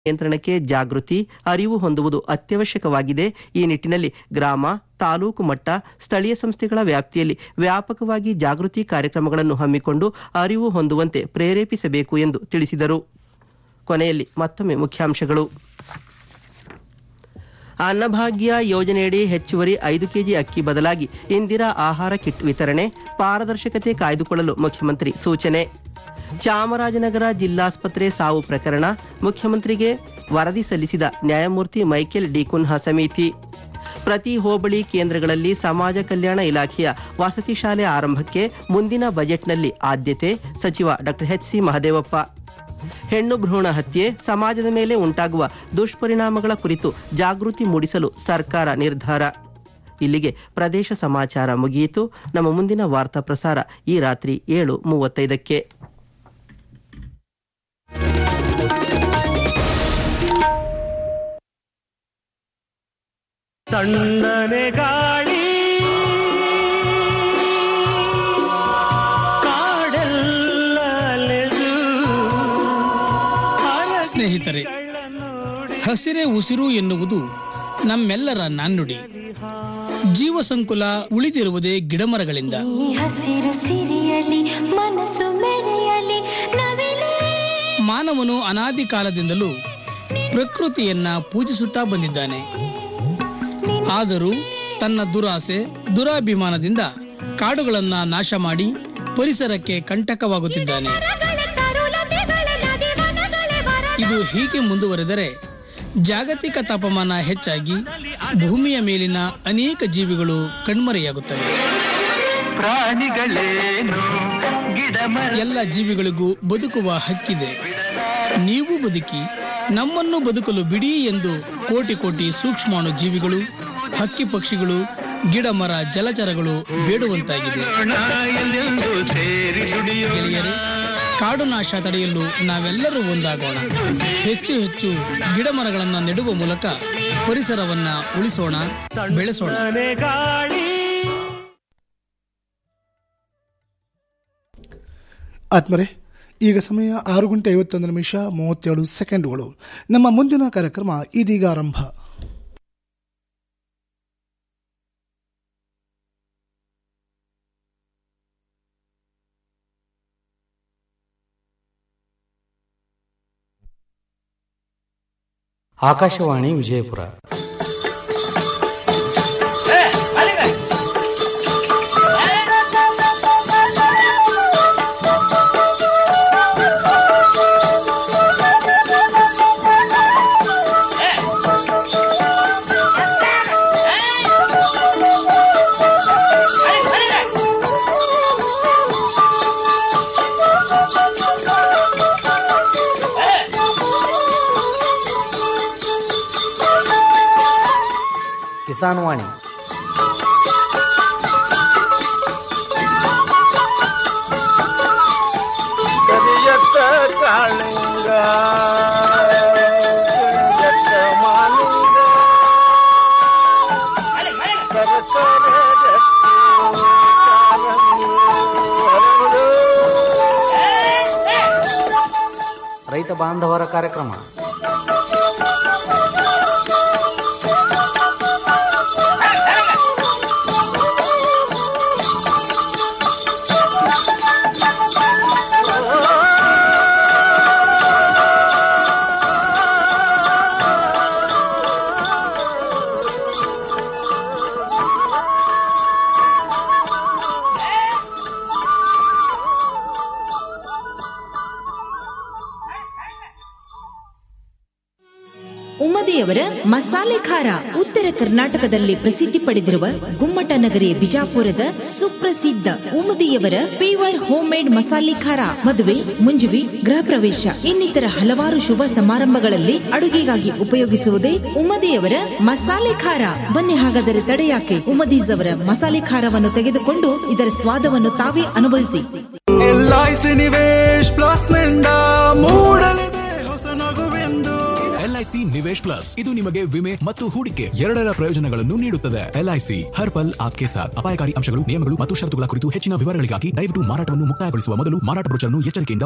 ನಿಯಂತ್ರಣಕ್ಕೆ ಜಾಗೃತಿ ಅರಿವು ಹೊಂದುವುದು ಅತ್ಯವಶ್ಯಕವಾಗಿದೆ ಈ ನಿಟ್ಟಿನಲ್ಲಿ ಗ್ರಾಮ ತಾಲೂಕು ಮಟ್ಟ ಸ್ಥಳೀಯ ಸಂಸ್ಥೆಗಳ ವ್ಯಾಪ್ತಿಯಲ್ಲಿ ವ್ಯಾಪಕವಾಗಿ ಜಾಗೃತಿ ಕಾರ್ಯಕ್ರಮಗಳನ್ನು ಹಮ್ಮಿಕೊಂಡು ಅರಿವು ಹೊಂದುವಂತೆ ಪ್ರೇರೇಪಿಸಬೇಕು ಎಂದು ತಿಳಿಸಿದರು ಕೊನೆಯಲ್ಲಿ ಮತ್ತೊಮ್ಮೆ ಮುಖ್ಯಾಂಶಗಳು ಅನ್ನಭಾಗ್ಯ ಯೋಜನೆಯಡಿ ಹೆಚ್ಚುವರಿ ಐದು ಕೆಜಿ ಅಕ್ಕಿ ಬದಲಾಗಿ ಇಂದಿರಾ ಆಹಾರ ಕಿಟ್ ವಿತರಣೆ ಪಾರದರ್ಶಕತೆ ಕಾಯ್ದುಕೊಳ್ಳಲು ಮುಖ್ಯಮಂತ್ರಿ ಸೂಚನೆ ಚಾಮರಾಜನಗರ ಜಿಲ್ಲಾಸ್ಪತ್ರೆ ಸಾವು ಪ್ರಕರಣ ಮುಖ್ಯಮಂತ್ರಿಗೆ ವರದಿ ಸಲ್ಲಿಸಿದ ನ್ಯಾಯಮೂರ್ತಿ ಮೈಕೆಲ್ ಡಿ ಕುನ್ಹಾ ಸಮಿತಿ ಪ್ರತಿ ಹೋಬಳಿ ಕೇಂದ್ರಗಳಲ್ಲಿ ಸಮಾಜ ಕಲ್ಯಾಣ ಇಲಾಖೆಯ ವಸತಿ ಶಾಲೆ ಆರಂಭಕ್ಕೆ ಮುಂದಿನ ಬಜೆಟ್ನಲ್ಲಿ ಆದ್ಯತೆ ಸಚಿವ ಡಾಕ್ಟರ್ ಎಚ್ ಸಿ ಮಹದೇವಪ್ಪ ಹೆಣ್ಣು ಭ್ರೂಣ ಹತ್ಯೆ ಸಮಾಜದ ಮೇಲೆ ಉಂಟಾಗುವ ದುಷ್ಪರಿಣಾಮಗಳ ಕುರಿತು ಜಾಗೃತಿ ಮೂಡಿಸಲು ಸರ್ಕಾರ ನಿರ್ಧಾರ ಇಲ್ಲಿಗೆ ಪ್ರದೇಶ ಸಮಾಚಾರ ಮುಗಿಯಿತು ನಮ್ಮ ಮುಂದಿನ ವಾರ್ತಾ ಪ್ರಸಾರ ಈ ರಾತ್ರಿ ಏಳು ಮೂವತ್ತೈದಕ್ಕೆ ತಣ್ಣನೆ ಗಾಳಿ ಕಾಡೆಲ್ಲ ಅಲೆದು ಸ್ನೇಹಿತರೆ ಹಸಿರೇ ಉಸಿರು ಎನ್ನುವುದು ನಮ್ಮೆಲ್ಲರ ನಾಣ್ಣುಡಿ ಜೀವ ಸಂಕುಲ ಉಳಿದಿರುವುದೇ ಗಿಡಮರಗಳಿಂದ ಈ ಹಸಿರು ಸಿರಿಯಲಿ ಮನಸ್ಸು ಮೆರೆಯಲಿ ನವಿಲೇ ಮಾನವನು ಅನಾದಿ ಕಾಲದಿಂದಲೂ ಪ್ರಕೃತಿಯನ್ನ ಪೂಜಿಸುತ್ತಾ ಬಂದಿದ್ದಾನೆ ಆದರೂ ತನ್ನ ದುರಾಸೆ ದುರಾಭಿಮಾನದಿಂದ ಕಾಡುಗಳನ್ನ ನಾಶ ಮಾಡಿ ಪರಿಸರಕ್ಕೆ ಕಂಟಕವಾಗುತ್ತಿದ್ದಾನೆ ಮರಗಳ ತರುಲತೆಗಳ ನದಿವನಗಳ ವರ ಇದು ಹೀಗೆ ಮುಂದುವರೆದರೆ ಜಾಗತಿಕ ತಾಪಮಾನ ಹೆಚ್ಚಾಗಿ ಭೂಮಿಯ ಮೇಲಿನ ಅನೇಕ ಜೀವಿಗಳು ಕಣ್ಮರೆಯಾಗುತ್ತವೆ ಪ್ರಾಣಿಗಳೇನು ಗಿಡ ಮರ ಎಲ್ಲ ಜೀವಿಗಳಿಗೂ ಬದುಕುವ ಹಕ್ಕಿದೆ ನೀವು ಬದುಕಿ ನಮ್ಮನ್ನು ಬದುಕಲು ಬಿಡಿ ಎಂದು ಕೋಟಿ ಕೋಟಿ ಸೂಕ್ಷ್ಮಾಣು ಜೀವಿಗಳು ಹಕ್ಕಿ ಪಕ್ಷಿಗಳು ಗಿಡ ಮರ ಜಲಚರಗಳು ಬೇಡುವಂತಾಗಿದೆ ಎಲ್ಲೆಂದು ಸೇರಿ ದುಡಿಯೋಣ ಗೆಳೆಯರೇ ಕಾಡು ನಾಶ ತಡೆಯಲು ನಾವೆಲ್ಲರೂ ಒಂದಾಗೋಣ ಹೆಚ್ಚು ಹೆಚ್ಚು ಗಿಡ ಮರಗಳನ್ನ ನೆಡುವ ಮೂಲಕ ಪರಿಸರವನ್ನ ಉಳಿಸೋಣ ಬೆಳೆಸೋಣ ತಣ್ಣನೆ ಗಾಳಿ ಆತ್ಮರೆ ಈಗ ಸಮಯ ಆರು ಗಂಟೆ ಐವತ್ತೊಂದು ನಿಮಿಷ ಮೂವತ್ತೇಳು ಸೆಕೆಂಡ್ಗಳು ನಮ್ಮ ಮುಂದಿನ ಕಾರ್ಯಕ್ರಮ ಇದೀಗ ಆರಂಭ ಆಕಾಶವಾಣಿ ವಿಜಯಪುರ ಕಿಸಾನ್ ವಾಣಿ ಕರಿಯತ್ತ ಕಾಳಿಂಗ ಕರಿಯತ್ತ ಮಾಲಿಂಗ ಸರಸರ ರತ್ತಿ ಕಾಲಂಗಿ ಹರಡು. ರೈತ ಬಾಂಧವರ ಕಾರ್ಯಕ್ರಮ ಉಮ್ಮದಿಯವರ ಮಸಾಲೆ ಖಾರ ಉತ್ತರ ಕರ್ನಾಟಕದಲ್ಲಿ ಪ್ರಸಿದ್ಧಿ ಪಡೆದಿರುವ ಗುಮ್ಮಟ ನಗರಿ ಬಿಜಾಪುರದ ಸುಪ್ರಸಿದ್ಧ ಉಮ್ಮದಿಯವರ ಪೇವರ್ ಹೋಮ್ ಮೇಡ್ ಮಸಾಲೆ ಖಾರ ಮದುವೆ ಮುಂಜುವಿ ಗೃಹ ಪ್ರವೇಶ ಇನ್ನಿತರ ಹಲವಾರು ಶುಭ ಸಮಾರಂಭಗಳಲ್ಲಿ ಅಡುಗೆಗಾಗಿ ಉಪಯೋಗಿಸುವುದೇ ಉಮ್ಮದಿಯವರ ಮಸಾಲೆ ಖಾರ ಬನ್ನಿ ಹಾಗಾದರೆ ತಡೆಯಾಕೆ ಉಮ್ಮದೀಸ್ ಅವರ ಮಸಾಲೆ ಖಾರವನ್ನು ತೆಗೆದುಕೊಂಡು ಇದರ ಸ್ವಾದವನ್ನು ತಾವೇ ಅನುಭವಿಸಿ ಎಲ್ಐಸಿ ನಿವೇಶ್ ಪ್ಲಸ್ ನಿಂದ ಮೂಡಲಿದೆ ಹೊಸ ನಗುವೆಂದು ಎಲ್ಐಸಿ ನಿವೇಶ್ ಪ್ಲಸ್ ಇದು ನಿಮಗೆ ವಿಮೆ ಮತ್ತು ಹೂಡಿಕೆ ಎರಡರ ಪ್ರಯೋಜನಗಳನ್ನು ನೀಡುತ್ತದೆ ಎಲ್ಐಸಿ ಹರ್ ಪಲ್ ಆಪ್ಕೆ ಸಾಥ್ ಅಪಾಯಕಾರಿ ಅಂಶಗಳು ನಿಯಮಗಳು ಮತ್ತು ಷರತ್ತುಗಳ ಕುರಿತು ಹೆಚ್ಚಿನ ವಿವರಗಳಿಗಾಗಿ ದಯವಿಟ್ಟು ಮಾರಾಟವನ್ನು ಮುಕ್ತಾಯಗೊಳಿಸುವ ಮೊದಲು ಮಾರಾಟ ಬ್ರೋಚರ್ನ್ನು ಎಚ್ಚರಿಕೆಯಿಂದ ಓದಿ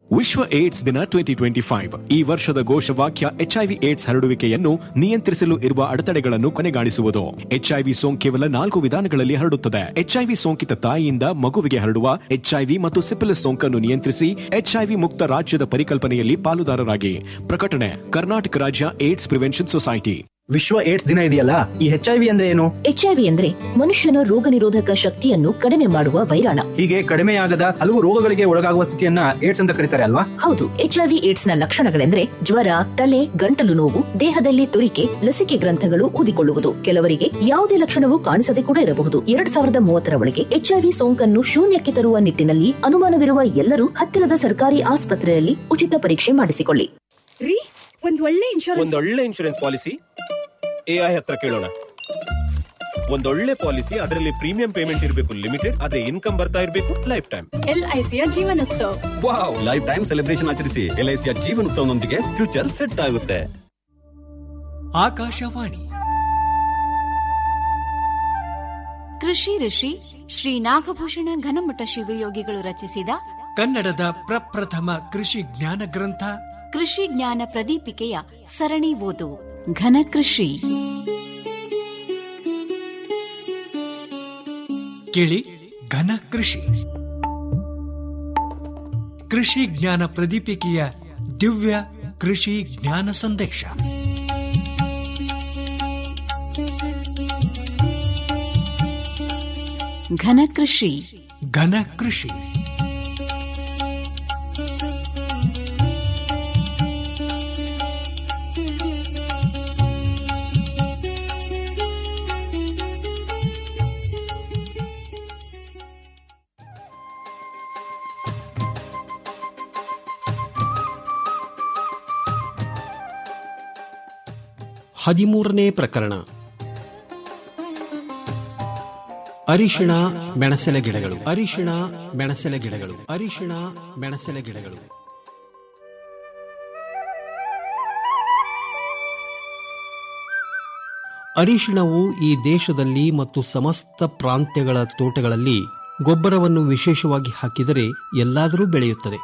ವಿಶ್ವ ಏಡ್ಸ್ ದಿನ ಟ್ವೆಂಟಿ ಟ್ವೆಂಟಿ ಫೈವ್ ಈ ವರ್ಷದ ಘೋಷವಾಕ್ಯ ಎಚ್ಐವಿ ಏಡ್ಸ್ ಹರಡುವಿಕೆಯನ್ನು ನಿಯಂತ್ರಿಸಲು ಇರುವ ಅಡೆತಡೆಗಳನ್ನು ಕೊನೆಗಾಣಿಸುವುದು ಎಚ್ಐವಿ ಸೋಂಕು ಕೇವಲ ನಾಲ್ಕು ವಿಧಾನಗಳಲ್ಲಿ ಹರಡುತ್ತದೆ ಎಚ್ಐವಿ ಸೋಂಕಿತ ತಾಯಿಯಿಂದ ಮಗುವಿಗೆ ಹರಡುವ ಎಚ್ಐವಿ ಮತ್ತು ಸಿಪಿಲಿಸ್ ಸೋಂಕನ್ನು ನಿಯಂತ್ರಿಸಿ ಎಚ್ಐವಿ ಮುಕ್ತ ರಾಜ್ಯದ ಪರಿಕಲ್ಪನೆಯಲ್ಲಿ ಪಾಲುದಾರರಾಗಿ ಪ್ರಕಟಣೆ ಕರ್ನಾಟಕ ರಾಜ್ಯ ಏಡ್ಸ್ ಪ್ರಿವೆನ್ಷನ್ ಸೊಸೈಟಿ ವಿಶ್ವ ಏಡ್ಸ್ ದಿನ ಇದೆಯಲ್ಲ ಈ ಎಚ್ಐವಿ ಅಂದ್ರೆ ಏನು ಎಚ್ಐವಿ ಅಂದ್ರೆ ಮನುಷ್ಯನ ರೋಗ ನಿರೋಧಕ ಶಕ್ತಿಯನ್ನು ಕಡಿಮೆ ಮಾಡುವ ವೈರಾಣ ಹೀಗೆ ಕಡಿಮೆಯಾಗದ ಹಲವು ರೋಗಗಳಿಗೆ ಒಳಗಾಗುವ ಸ್ಥಿತಿಯನ್ನ ಏಡ್ಸ್ ಅಂತ ಕರೀತಾರೆ ಅಲ್ವಾ ಹೌದು ಎಚ್ಐವಿ ಏಡ್ಸ್ ನ ಲಕ್ಷಣಗಳೆಂದ್ರೆ ಜ್ವರ ತಲೆ ಗಂಟಲು ನೋವು ದೇಹದಲ್ಲಿ ತುರಿಕೆ ಲಸಿಕೆ ಗ್ರಂಥಗಳು ಊದಿಕೊಳ್ಳುವುದು ಕೆಲವರಿಗೆ ಯಾವುದೇ ಲಕ್ಷಣವೂ ಕಾಣಿಸದೆ ಕೂಡ ಇರಬಹುದು ಎರಡ್ ಸಾವಿರದ ಮೂವತ್ತರ ಒಳಗೆ ಎಚ್ಐವಿ ಸೋಂಕನ್ನು ಶೂನ್ಯಕ್ಕೆ ತರುವ ನಿಟ್ಟಿನಲ್ಲಿ ಅನುಮಾನವಿರುವ ಎಲ್ಲರೂ ಹತ್ತಿರದ ಸರ್ಕಾರಿ ಆಸ್ಪತ್ರೆಯಲ್ಲಿ ಉಚಿತ ಪರೀಕ್ಷೆ ಮಾಡಿಸಿಕೊಳ್ಳಿ ರೀ ಒಂದ್ ಒಳ್ಳೆ ಇನ್ಶೂರೆನ್ಸ್ ಒಂದೊಳ್ಳೆ ಇನ್ಶೂರೆನ್ಸ್ ಪಾಲಿಸಿ ಎಐ ಹತ್ರ ಕೇಳೋಣ ಒಂದೊಳ್ಳೆ ಪಾಲಿಸಿ ಅದರಲ್ಲಿ ಪ್ರೀಮಿಯಂ ಪೇಮೆಂಟ್ ಇರಬೇಕು ಲಿಮಿಟೆಡ್ ಅದೇ ಇನ್ಕಮ್ ಬರ್ತಾ ಇರಬೇಕು ಲೈಫ್ ಟೈಮ್ ಎಲ್ಐಸಿಯ ಜೀವನೋತ್ಸವ ವಾವ್ ಲೈಫ್ ಟೈಮ್ ಸೆಲೆಬ್ರೇಷನ್ ಆಚರಿಸಿ ಎಲ್ಐಸಿಯ ಜೀವನೋತ್ಸವನೊಂದಿಗೆ ಫ್ಯೂಚರ್ ಸೆಟ್ ಆಗುತ್ತೆ ಆಕಾಶವಾಣಿ ಕೃಷಿ ಋಷಿ ಶ್ರೀ ನಾಗಭೂಷಣ ಘನಮಠ ಶಿವಯೋಗಿಗಳು ರಚಿಸಿದ ಕನ್ನಡದ ಪ್ರಪ್ರಥಮ ಕೃಷಿ ಜ್ಞಾನ ಗ್ರಂಥ ಕೃಷಿ ಜ್ಞಾನ ಪ್ರದೀಪಿಕೆಯ ಸರಣಿ ಓದು ಘನ ಕೃಷಿ ಕೇಳಿ ಘನ ಕೃಷಿ ಕೃಷಿ ಜ್ಞಾನ ಪ್ರದೀಪಿಕೆಯ ದಿವ್ಯ ಕೃಷಿ ಜ್ಞಾನ ಸಂದೇಶ ಘನ ಕೃಷಿ ಘನ ಕೃಷಿ ಹದಿಮೂರನೇ ಪ್ರಕರಣ ಅರಿಶಿಣ ಮೆಣಸೆಲೆ ಗಿಡಗಳು ಅರಿಶಿಣ ಮೆಣಸೆಲೆ ಗಿಡಗಳು ಅರಿಶಿಣ ಮೆಣಸೆಲೆ ಗಿಡಗಳು ಅರಿಶಿಣವು ಈ ದೇಶದಲ್ಲಿ ಮತ್ತು ಸಮಸ್ತ ಪ್ರಾಂತ್ಯಗಳ ತೋಟಗಳಲ್ಲಿ ಗೊಬ್ಬರವನ್ನು ವಿಶೇಷವಾಗಿ ಹಾಕಿದರೆ ಎಲ್ಲಾದರೂ ಬೆಳೆಯುತ್ತದೆ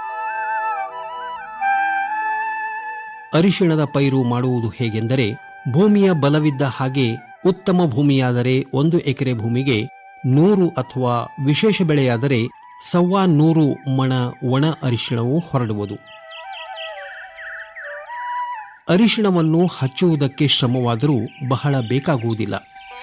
ಅರಿಶಿಣದ ಪೈರು ಮಾಡುವುದು ಹೇಗೆಂದರೆ ಭೂಮಿಯ ಬಲವಿದ್ದ ಹಾಗೆ ಉತ್ತಮ ಭೂಮಿಯಾದರೆ ಒಂದು ಎಕರೆ ಭೂಮಿಗೆ ನೂರು ಅಥವಾ ವಿಶೇಷ ಬೆಳೆಯಾದರೆ ಸವ್ವಾ ನೂರು ಮಣ ಒಣ ಅರಿಶಿಣವು ಹೊರಡುವುದು ಅರಿಶಿಣವನ್ನು ಹಚ್ಚುವುದಕ್ಕೆ ಶ್ರಮವಾದರೂ ಬಹಳ ಬೇಕಾಗುವುದಿಲ್ಲ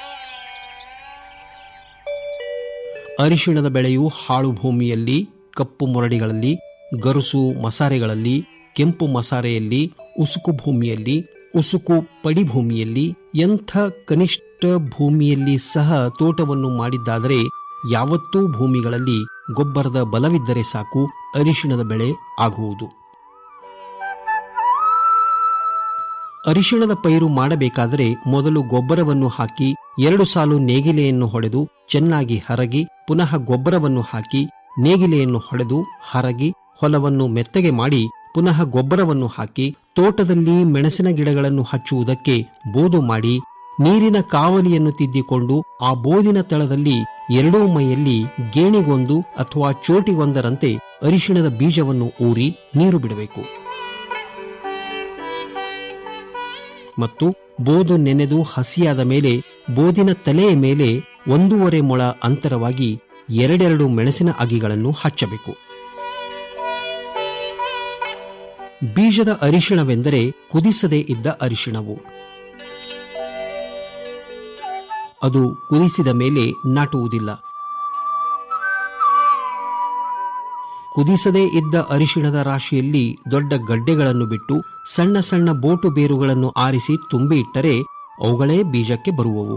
ಅರಿಶಿಣದ ಬೆಳೆಯು ಹಾಳು ಭೂಮಿಯಲ್ಲಿ ಕಪ್ಪು ಮೊರಡಿಗಳಲ್ಲಿ ಗರುಸು ಮಸಾರೆಗಳಲ್ಲಿ ಕೆಂಪು ಮಸಾರೆಯಲ್ಲಿ ಉಸುಕು ಭೂಮಿಯಲ್ಲಿ ಉಸುಕು ಪಡಿ ಭೂಮಿಯಲ್ಲಿ ಎಂಥ ಕನಿಷ್ಠ ಭೂಮಿಯಲ್ಲಿ ಸಹ ತೋಟವನ್ನು ಮಾಡಿದ್ದಾದರೆ ಯಾವತ್ತೂ ಭೂಮಿಗಳಲ್ಲಿ ಗೊಬ್ಬರದ ಬಲವಿದ್ದರೆ ಸಾಕು ಅರಿಶಿಣದ ಬೆಳೆ ಆಗುವುದು ಅರಿಶಿಣದ ಪೈರು ಮಾಡಬೇಕಾದರೆ ಮೊದಲು ಗೊಬ್ಬರವನ್ನು ಹಾಕಿ ಎರಡು ಸಾಲು ನೇಗಿಲೆಯನ್ನು ಹೊಡೆದು ಚೆನ್ನಾಗಿ ಹರಗಿ ಪುನಃ ಗೊಬ್ಬರವನ್ನು ಹಾಕಿ ನೇಗಿಲೆಯನ್ನು ಹೊಡೆದು ಹರಗಿ ಹೊಲವನ್ನು ಮೆತ್ತಗೆ ಮಾಡಿ ಪುನಃ ಗೊಬ್ಬರವನ್ನು ಹಾಕಿ ತೋಟದಲ್ಲಿ ಮೆಣಸಿನ ಗಿಡಗಳನ್ನು ಹಚ್ಚುವುದಕ್ಕೆ ಬೋದು ಮಾಡಿ ನೀರಿನ ಕಾವಲಿಯನ್ನು ತಿದ್ದಿಕೊಂಡು ಆ ಬೋದಿನ ತಳದಲ್ಲಿ ಎರಡೂ ಮೈಯಲ್ಲಿ ಗೇಣಿಗೊಂದು ಅಥವಾ ಚೋಟಿಗೊಂದರಂತೆ ಅರಿಶಿಣದ ಬೀಜವನ್ನು ಊರಿ ನೀರು ಬಿಡಬೇಕು ಮತ್ತು ಬೋದು ನೆನೆದು ಹಸಿಯಾದ ಮೇಲೆ ಬೋದಿನ ತಲೆಯ ಮೇಲೆ ಒಂದೂವರೆ ಮೊಳ ಅಂತರವಾಗಿ ಎರಡೆರಡು ಮೆಣಸಿನ ಅಗಿಗಳನ್ನು ಹಚ್ಚಬೇಕು ಬೀಜದ ಅರಿಶಿಣವೆಂದರೆ ಕುದಿಸದೇ ಇದ್ದ ಅರಿಶಿಣವು ಅದು ಕುದಿಸಿದ ಮೇಲೆ ನಾಟುವುದಿಲ್ಲ ಕುದಿಸದೇ ಇದ್ದ ಅರಿಶಿಣದ ರಾಶಿಯಲ್ಲಿ ದೊಡ್ಡ ಗಡ್ಡೆಗಳನ್ನು ಬಿಟ್ಟು ಸಣ್ಣ ಸಣ್ಣ ಬೋಟು ಬೇರುಗಳನ್ನು ಆರಿಸಿ ತುಂಬಿ ಇಟ್ಟರೆ ಅವುಗಳೇ ಬೀಜಕ್ಕೆ ಬರುವವು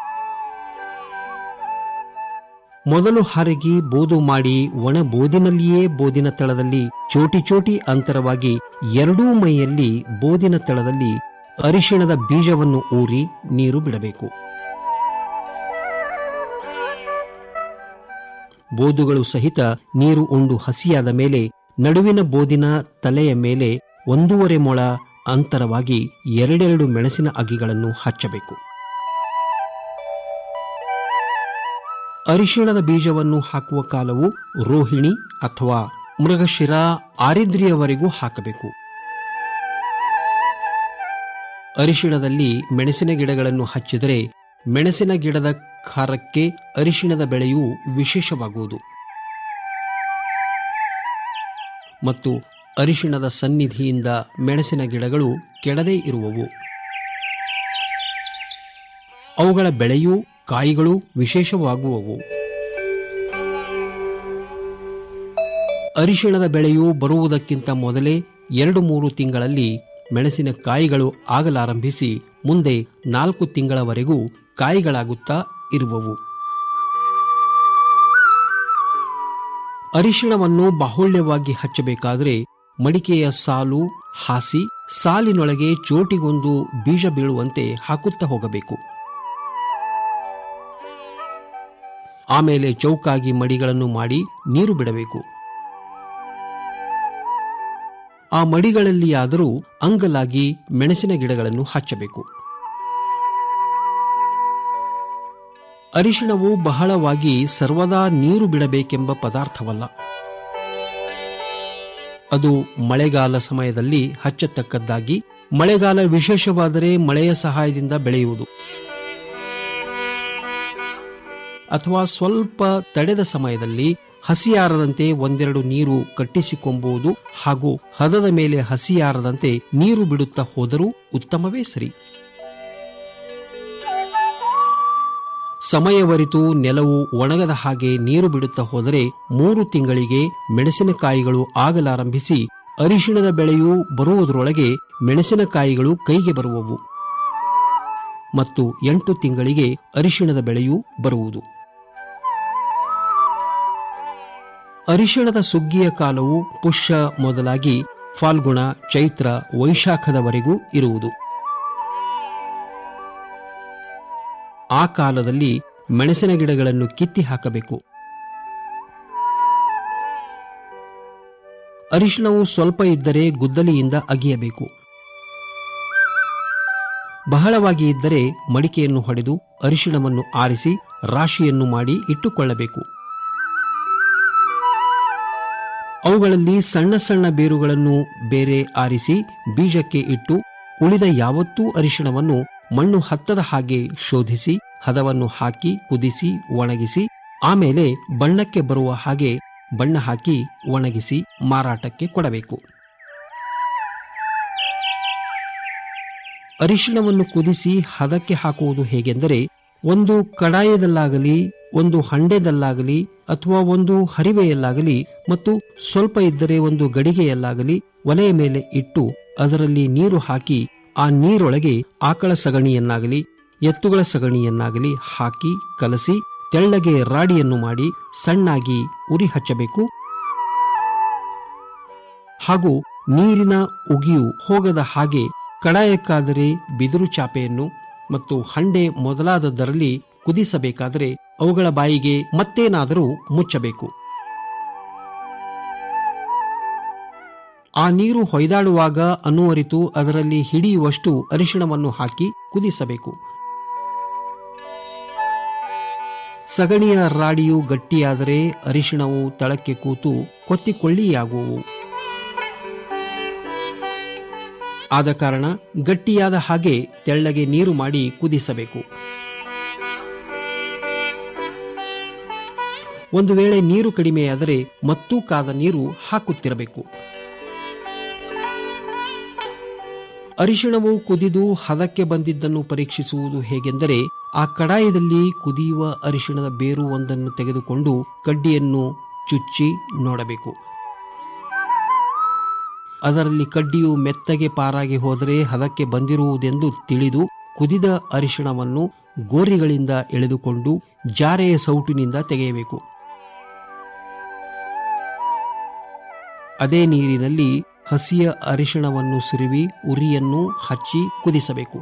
ಮೊದಲು ಹರಗಿ ಬೋದು ಮಾಡಿ ಒಣ ಬೋದಿನಲ್ಲಿಯೇ ಬೋದಿನ ತಳದಲ್ಲಿ ಚೋಟಿ ಚೋಟಿ ಅಂತರವಾಗಿ ಎರಡೂ ಮೈಯಲ್ಲಿ ಬೋದಿನ ತಳದಲ್ಲಿ ಅರಿಶಿಣದ ಬೀಜವನ್ನು ಊರಿ ನೀರು ಬಿಡಬೇಕು ಬೋದುಗಳು ಸಹಿತ ನೀರು ಉಂಡು ಹಸಿಯಾದ ಮೇಲೆ ನಡುವಿನ ಬೋದಿನ ತಲೆಯ ಮೇಲೆ ಒಂದೂವರೆ ಮೊಳ ಅಂತರವಾಗಿ ಎರಡೆರಡು ಮೆಣಸಿನ ಅಗಿಗಳನ್ನು ಹಚ್ಚಬೇಕು ಅರಿಶಿಣದ ಬೀಜವನ್ನು ಹಾಕುವ ಕಾಲವು ರೋಹಿಣಿ ಅಥವಾ ಮೃಗಶಿರ ಆರಿದ್ರಿಯವರೆಗೂ ಹಾಕಬೇಕು ಅರಿಶಿಣದಲ್ಲಿ ಮೆಣಸಿನ ಗಿಡಗಳನ್ನು ಹಚ್ಚಿದರೆ ಮೆಣಸಿನ ಗಿಡದ ಖಾರಕ್ಕೆ ಅರಿಶಿಣದ ಬೆಳೆಯು ವಿಶೇಷವಾಗುವುದು ಮತ್ತು ಅರಿಶಿಣದ ಸನ್ನಿಧಿಯಿಂದ ಮೆಣಸಿನ ಗಿಡಗಳು ಕೆಡದೇ ಇರುವವು ಅವುಗಳ ಬೆಳೆಯೂ ಕಾಯಿಗಳು ವಿಶೇಷವಾಗುವವು ಅರಿಶಿಣದ ಬೆಳೆಯು ಬರುವುದಕ್ಕಿಂತ ಮೊದಲೇ ಎರಡು ಮೂರು ತಿಂಗಳಲ್ಲಿ ಮೆಣಸಿನ ಕಾಯಿಗಳು ಆಗಲಾರಂಭಿಸಿ ಮುಂದೆ ನಾಲ್ಕು ತಿಂಗಳವರೆಗೂ ಕಾಯಿಗಳಾಗುತ್ತಾ ಇರುವವು ಅರಿಶಿಣವನ್ನು ಬಾಹುಳ್ಯವಾಗಿ ಹಚ್ಚಬೇಕಾದರೆ ಮಡಿಕೆಯ ಸಾಲು ಹಾಸಿ ಸಾಲಿನೊಳಗೆ ಚೋಟಿಗೊಂದು ಬೀಜ ಬೀಳುವಂತೆ ಹಾಕುತ್ತಾ ಹೋಗಬೇಕು ಆಮೇಲೆ ಚೌಕಾಗಿ ಮಡಿಗಳನ್ನು ಮಾಡಿ ನೀರು ಬಿಡಬೇಕು ಆ ಮಡಿಗಳಲ್ಲಿಯಾದರೂ ಅಂಗಲಾಗಿ ಮೆಣಸಿನ ಗಿಡಗಳನ್ನು ಹಚ್ಚಬೇಕು ಅರಿಶಿಣವು ಬಹಳವಾಗಿ ಸರ್ವದಾ ನೀರು ಬಿಡಬೇಕೆಂಬ ಪದಾರ್ಥವಲ್ಲ ಅದು ಮಳೆಗಾಲ ಸಮಯದಲ್ಲಿ ಹಚ್ಚತಕ್ಕದ್ದಾಗಿ ಮಳೆಗಾಲ ವಿಶೇಷವಾದರೆ ಮಳೆಯ ಸಹಾಯದಿಂದ ಬೆಳೆಯುವುದು ಅಥವಾ ಸ್ವಲ್ಪ ತಡೆದ ಸಮಯದಲ್ಲಿ ಹಸಿಯಾರದಂತೆ ಒಂದೆರಡು ನೀರು ಕಟ್ಟಿಸಿಕೊಂಬುವುದು ಹಾಗೂ ಹದದ ಮೇಲೆ ಹಸಿಯಾರದಂತೆ ನೀರು ಬಿಡುತ್ತಾ ಹೋದರೂ ಉತ್ತಮವೇ ಸರಿ ಸಮಯವರಿತು ನೆಲವು ಒಣಗದ ಹಾಗೆ ನೀರು ಬಿಡುತ್ತಾ ಹೋದರೆ ಮೂರು ತಿಂಗಳಿಗೆ ಮೆಣಸಿನಕಾಯಿಗಳು ಆಗಲಾರಂಭಿಸಿ ಅರಿಶಿಣದ ಬೆಳೆಯು ಬರುವುದರೊಳಗೆ ಮೆಣಸಿನಕಾಯಿಗಳು ಕೈಗೆ ಬರುವವು ಮತ್ತು ಎಂಟು ತಿಂಗಳಿಗೆ ಅರಿಶಿಣದ ಬೆಳೆಯೂ ಬರುವುದು ಅರಿಶಿಣದ ಸುಗ್ಗಿಯ ಕಾಲವು ಪುಷ್ಯ ಮೊದಲಾಗಿ ಫಾಲ್ಗುಣ ಚೈತ್ರ ವೈಶಾಖದವರೆಗೂ ಇರುವುದು ಆ ಕಾಲದಲ್ಲಿ ಮೆಣಸಿನ ಗಿಡಗಳನ್ನು ಕಿತ್ತಿ ಹಾಕಬೇಕು ಅರಿಶಿಣವು ಸ್ವಲ್ಪ ಇದ್ದರೆ ಗುದ್ದಲಿಯಿಂದ ಅಗಿಯಬೇಕು ಬಹಳವಾಗಿ ಇದ್ದರೆ ಮಡಿಕೆಯನ್ನು ಹೊಡೆದು ಅರಿಶಿಣವನ್ನು ಆರಿಸಿ ರಾಶಿಯನ್ನು ಮಾಡಿ ಇಟ್ಟುಕೊಳ್ಳಬೇಕು ಅವುಗಳಲ್ಲಿ ಸಣ್ಣ ಸಣ್ಣ ಬೇರುಗಳನ್ನು ಬೇರೆ ಆರಿಸಿ ಬೀಜಕ್ಕೆ ಇಟ್ಟು ಉಳಿದ ಯಾವತ್ತೂ ಅರಿಶಿಣವನ್ನು ಮಣ್ಣು ಹತ್ತದ ಹಾಗೆ ಶೋಧಿಸಿ ಹದವನ್ನು ಹಾಕಿ ಕುದಿಸಿ ಒಣಗಿಸಿ ಆಮೇಲೆ ಬಣ್ಣಕ್ಕೆ ಬರುವ ಹಾಗೆ ಬಣ್ಣ ಹಾಕಿ ಒಣಗಿಸಿ ಮಾರಾಟಕ್ಕೆ ಕೊಡಬೇಕು ಅರಿಶಿಣವನ್ನು ಕುದಿಸಿ ಹದಕ್ಕೆ ಹಾಕುವುದು ಹೇಗೆಂದರೆ ಒಂದು ಕಡಾಯದಲ್ಲಾಗಲಿ ಒಂದು ಹಂಡೆದಲ್ಲಾಗಲಿ ಅಥವಾ ಒಂದು ಹರಿವೆಯಲ್ಲಾಗಲಿ ಮತ್ತು ಸ್ವಲ್ಪ ಇದ್ದರೆ ಒಂದು ಗಡಿಗೆಯಲ್ಲಾಗಲಿ ಒಲೆಯ ಮೇಲೆ ಇಟ್ಟು ಅದರಲ್ಲಿ ನೀರು ಹಾಕಿ ಆ ನೀರೊಳಗೆ ಆಕಳ ಸಗಣಿಯನ್ನಾಗಲಿ ಎತ್ತುಗಳ ಸಗಣಿಯನ್ನಾಗಲಿ ಹಾಕಿ ಕಲಸಿ ತೆಳ್ಳಗೆ ರಾಡಿಯನ್ನು ಮಾಡಿ ಸಣ್ಣಾಗಿ ಉರಿ ಹಚ್ಚಬೇಕು ಹಾಗೂ ನೀರಿನ ಉಗಿಯು ಹೋಗದ ಹಾಗೆ ಕಡಾಯಕ್ಕಾದರೆ ಬಿದಿರು ಚಾಪೆಯನ್ನು ಮತ್ತು ಹಂಡೆ ಮೊದಲಾದದರಲ್ಲಿ ಕುದಿಸಬೇಕಾದರೆ ಅವುಗಳ ಬಾಯಿಗೆ ಮತ್ತೇನಾದರೂ ಮುಚ್ಚಬೇಕು ಆ ನೀರು ಹೊಯ್ದಾಡುವಾಗ ಅನುವರಿತು ಅದರಲ್ಲಿ ಹಿಡಿಯುವಷ್ಟು ಅರಿಶಿಣವನ್ನು ಹಾಕಿ ಕುದಿಸಬೇಕು ಸಗಣಿಯ ರಾಡಿಯು ಗಟ್ಟಿಯಾದರೆ ಅರಿಶಿಣವು ತಳಕ್ಕೆ ಕೂತು ಕೊತ್ತಿಕೊಳ್ಳಿಯಾಗುವು ಆದ ಕಾರಣ ಗಟ್ಟಿಯಾದ ಹಾಗೆ ತೆಳ್ಳಗೆ ನೀರು ಮಾಡಿ ಕುದಿಸಬೇಕು ಒಂದು ವೇಳೆ ನೀರು ಕಡಿಮೆಯಾದರೆ ಮತ್ತೂ ಕಾದ ನೀರು ಹಾಕುತ್ತಿರಬೇಕು ಅರಿಶಿಣವು ಕುದಿದು ಹದಕ್ಕೆ ಬಂದಿದ್ದನ್ನು ಪರೀಕ್ಷಿಸುವುದು ಹೇಗೆಂದರೆ ಆ ಕಡಾಯದಲ್ಲಿ ಕುದಿಯುವ ಅರಿಶಿಣದ ಬೇರು ಒಂದನ್ನು ತೆಗೆದುಕೊಂಡು ಕಡ್ಡಿಯನ್ನು ಚುಚ್ಚಿ ನೋಡಬೇಕು ಅದರಲ್ಲಿ ಕಡ್ಡಿಯು ಮೆತ್ತಗೆ ಪಾರಾಗಿ ಹೋದರೆ ಹದಕ್ಕೆ ಬಂದಿರುವುದೆಂದು ತಿಳಿದು ಕುದಿದ ಅರಿಶಿಣವನ್ನು ಗೋರಿಗಳಿಂದ ಎಳೆದುಕೊಂಡು ಜಾರೆಯ ಸೌಟಿನಿಂದ ತೆಗೆಯಬೇಕು ಅದೇ ನೀರಿನಲ್ಲಿ ಹಸಿಯ ಅರಿಶಿಣವನ್ನು ಸುರಿವಿ ಉರಿಯನ್ನು ಹಚ್ಚಿ ಕುದಿಸಬೇಕು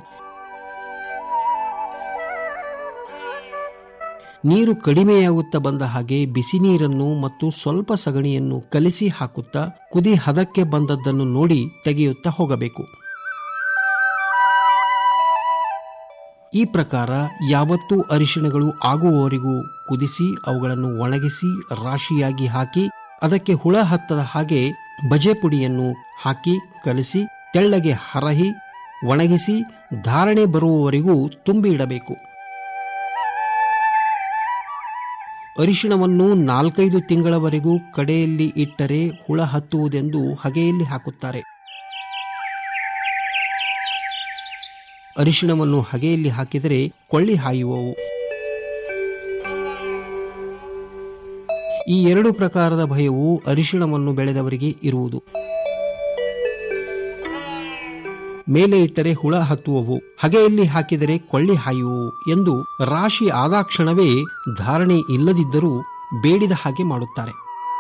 ನೀರು ಕಡಿಮೆಯಾಗುತ್ತಾ ಬಂದ ಹಾಗೆ ಬಿಸಿ ನೀರನ್ನು ಮತ್ತು ಸ್ವಲ್ಪ ಸಗಣಿಯನ್ನು ಕಲಿಸಿ ಹಾಕುತ್ತಾ ಕುದಿ ಹದಕ್ಕೆ ಬಂದದ್ದನ್ನು ನೋಡಿ ತೆಗೆಯುತ್ತಾ ಹೋಗಬೇಕು ಈ ಪ್ರಕಾರ ಯಾವತ್ತೂ ಅರಿಶಿಣಗಳು ಆಗುವವರೆಗೂ ಕುದಿಸಿ ಅವುಗಳನ್ನು ಒಣಗಿಸಿ ರಾಶಿಯಾಗಿ ಹಾಕಿ ಅದಕ್ಕೆ ಹುಳ ಹತ್ತದ ಹಾಗೆ ಬಜೆ ಪುಡಿಯನ್ನು ಹಾಕಿ ಕಲಸಿ ತೆಳ್ಳಗೆ ಹರಹಿ ಒಣಗಿಸಿ ಧಾರಣೆ ಬರುವವರೆಗೂ ತುಂಬಿ ಇಡಬೇಕು ಅರಿಶಿಣವನ್ನು ನಾಲ್ಕೈದು ತಿಂಗಳವರೆಗೂ ಕಡೆಯಲ್ಲಿ ಇಟ್ಟರೆ ಹುಳ ಹತ್ತುವುದೆಂದು ಹಗೆಯಲ್ಲಿ ಹಾಕುತ್ತಾರೆ ಅರಿಶಿಣವನ್ನು ಹಗೆಯಲ್ಲಿ ಹಾಕಿದರೆ ಕೊಳ್ಳಿ ಹಾಯುವವು ಈ ಎರಡು ಪ್ರಕಾರದ ಭಯವು ಅರಿಶಿಣವನ್ನು ಬೆಳೆದವರಿಗೆ ಇರುವುದು ಮೇಲೆ ಇಟ್ಟರೆ ಹುಳ ಹತ್ತುವವು ಹಗೆಯಲ್ಲಿ ಹಾಕಿದರೆ ಕೊಳ್ಳಿ ಹಾಯುವವು ಎಂದು ರಾಶಿ ಆದಾಕ್ಷಣವೇ ಧಾರಣೆ ಇಲ್ಲದಿದ್ದರೂ ಬೇಡಿದ ಹಾಗೆ ಮಾಡುತ್ತಾರೆ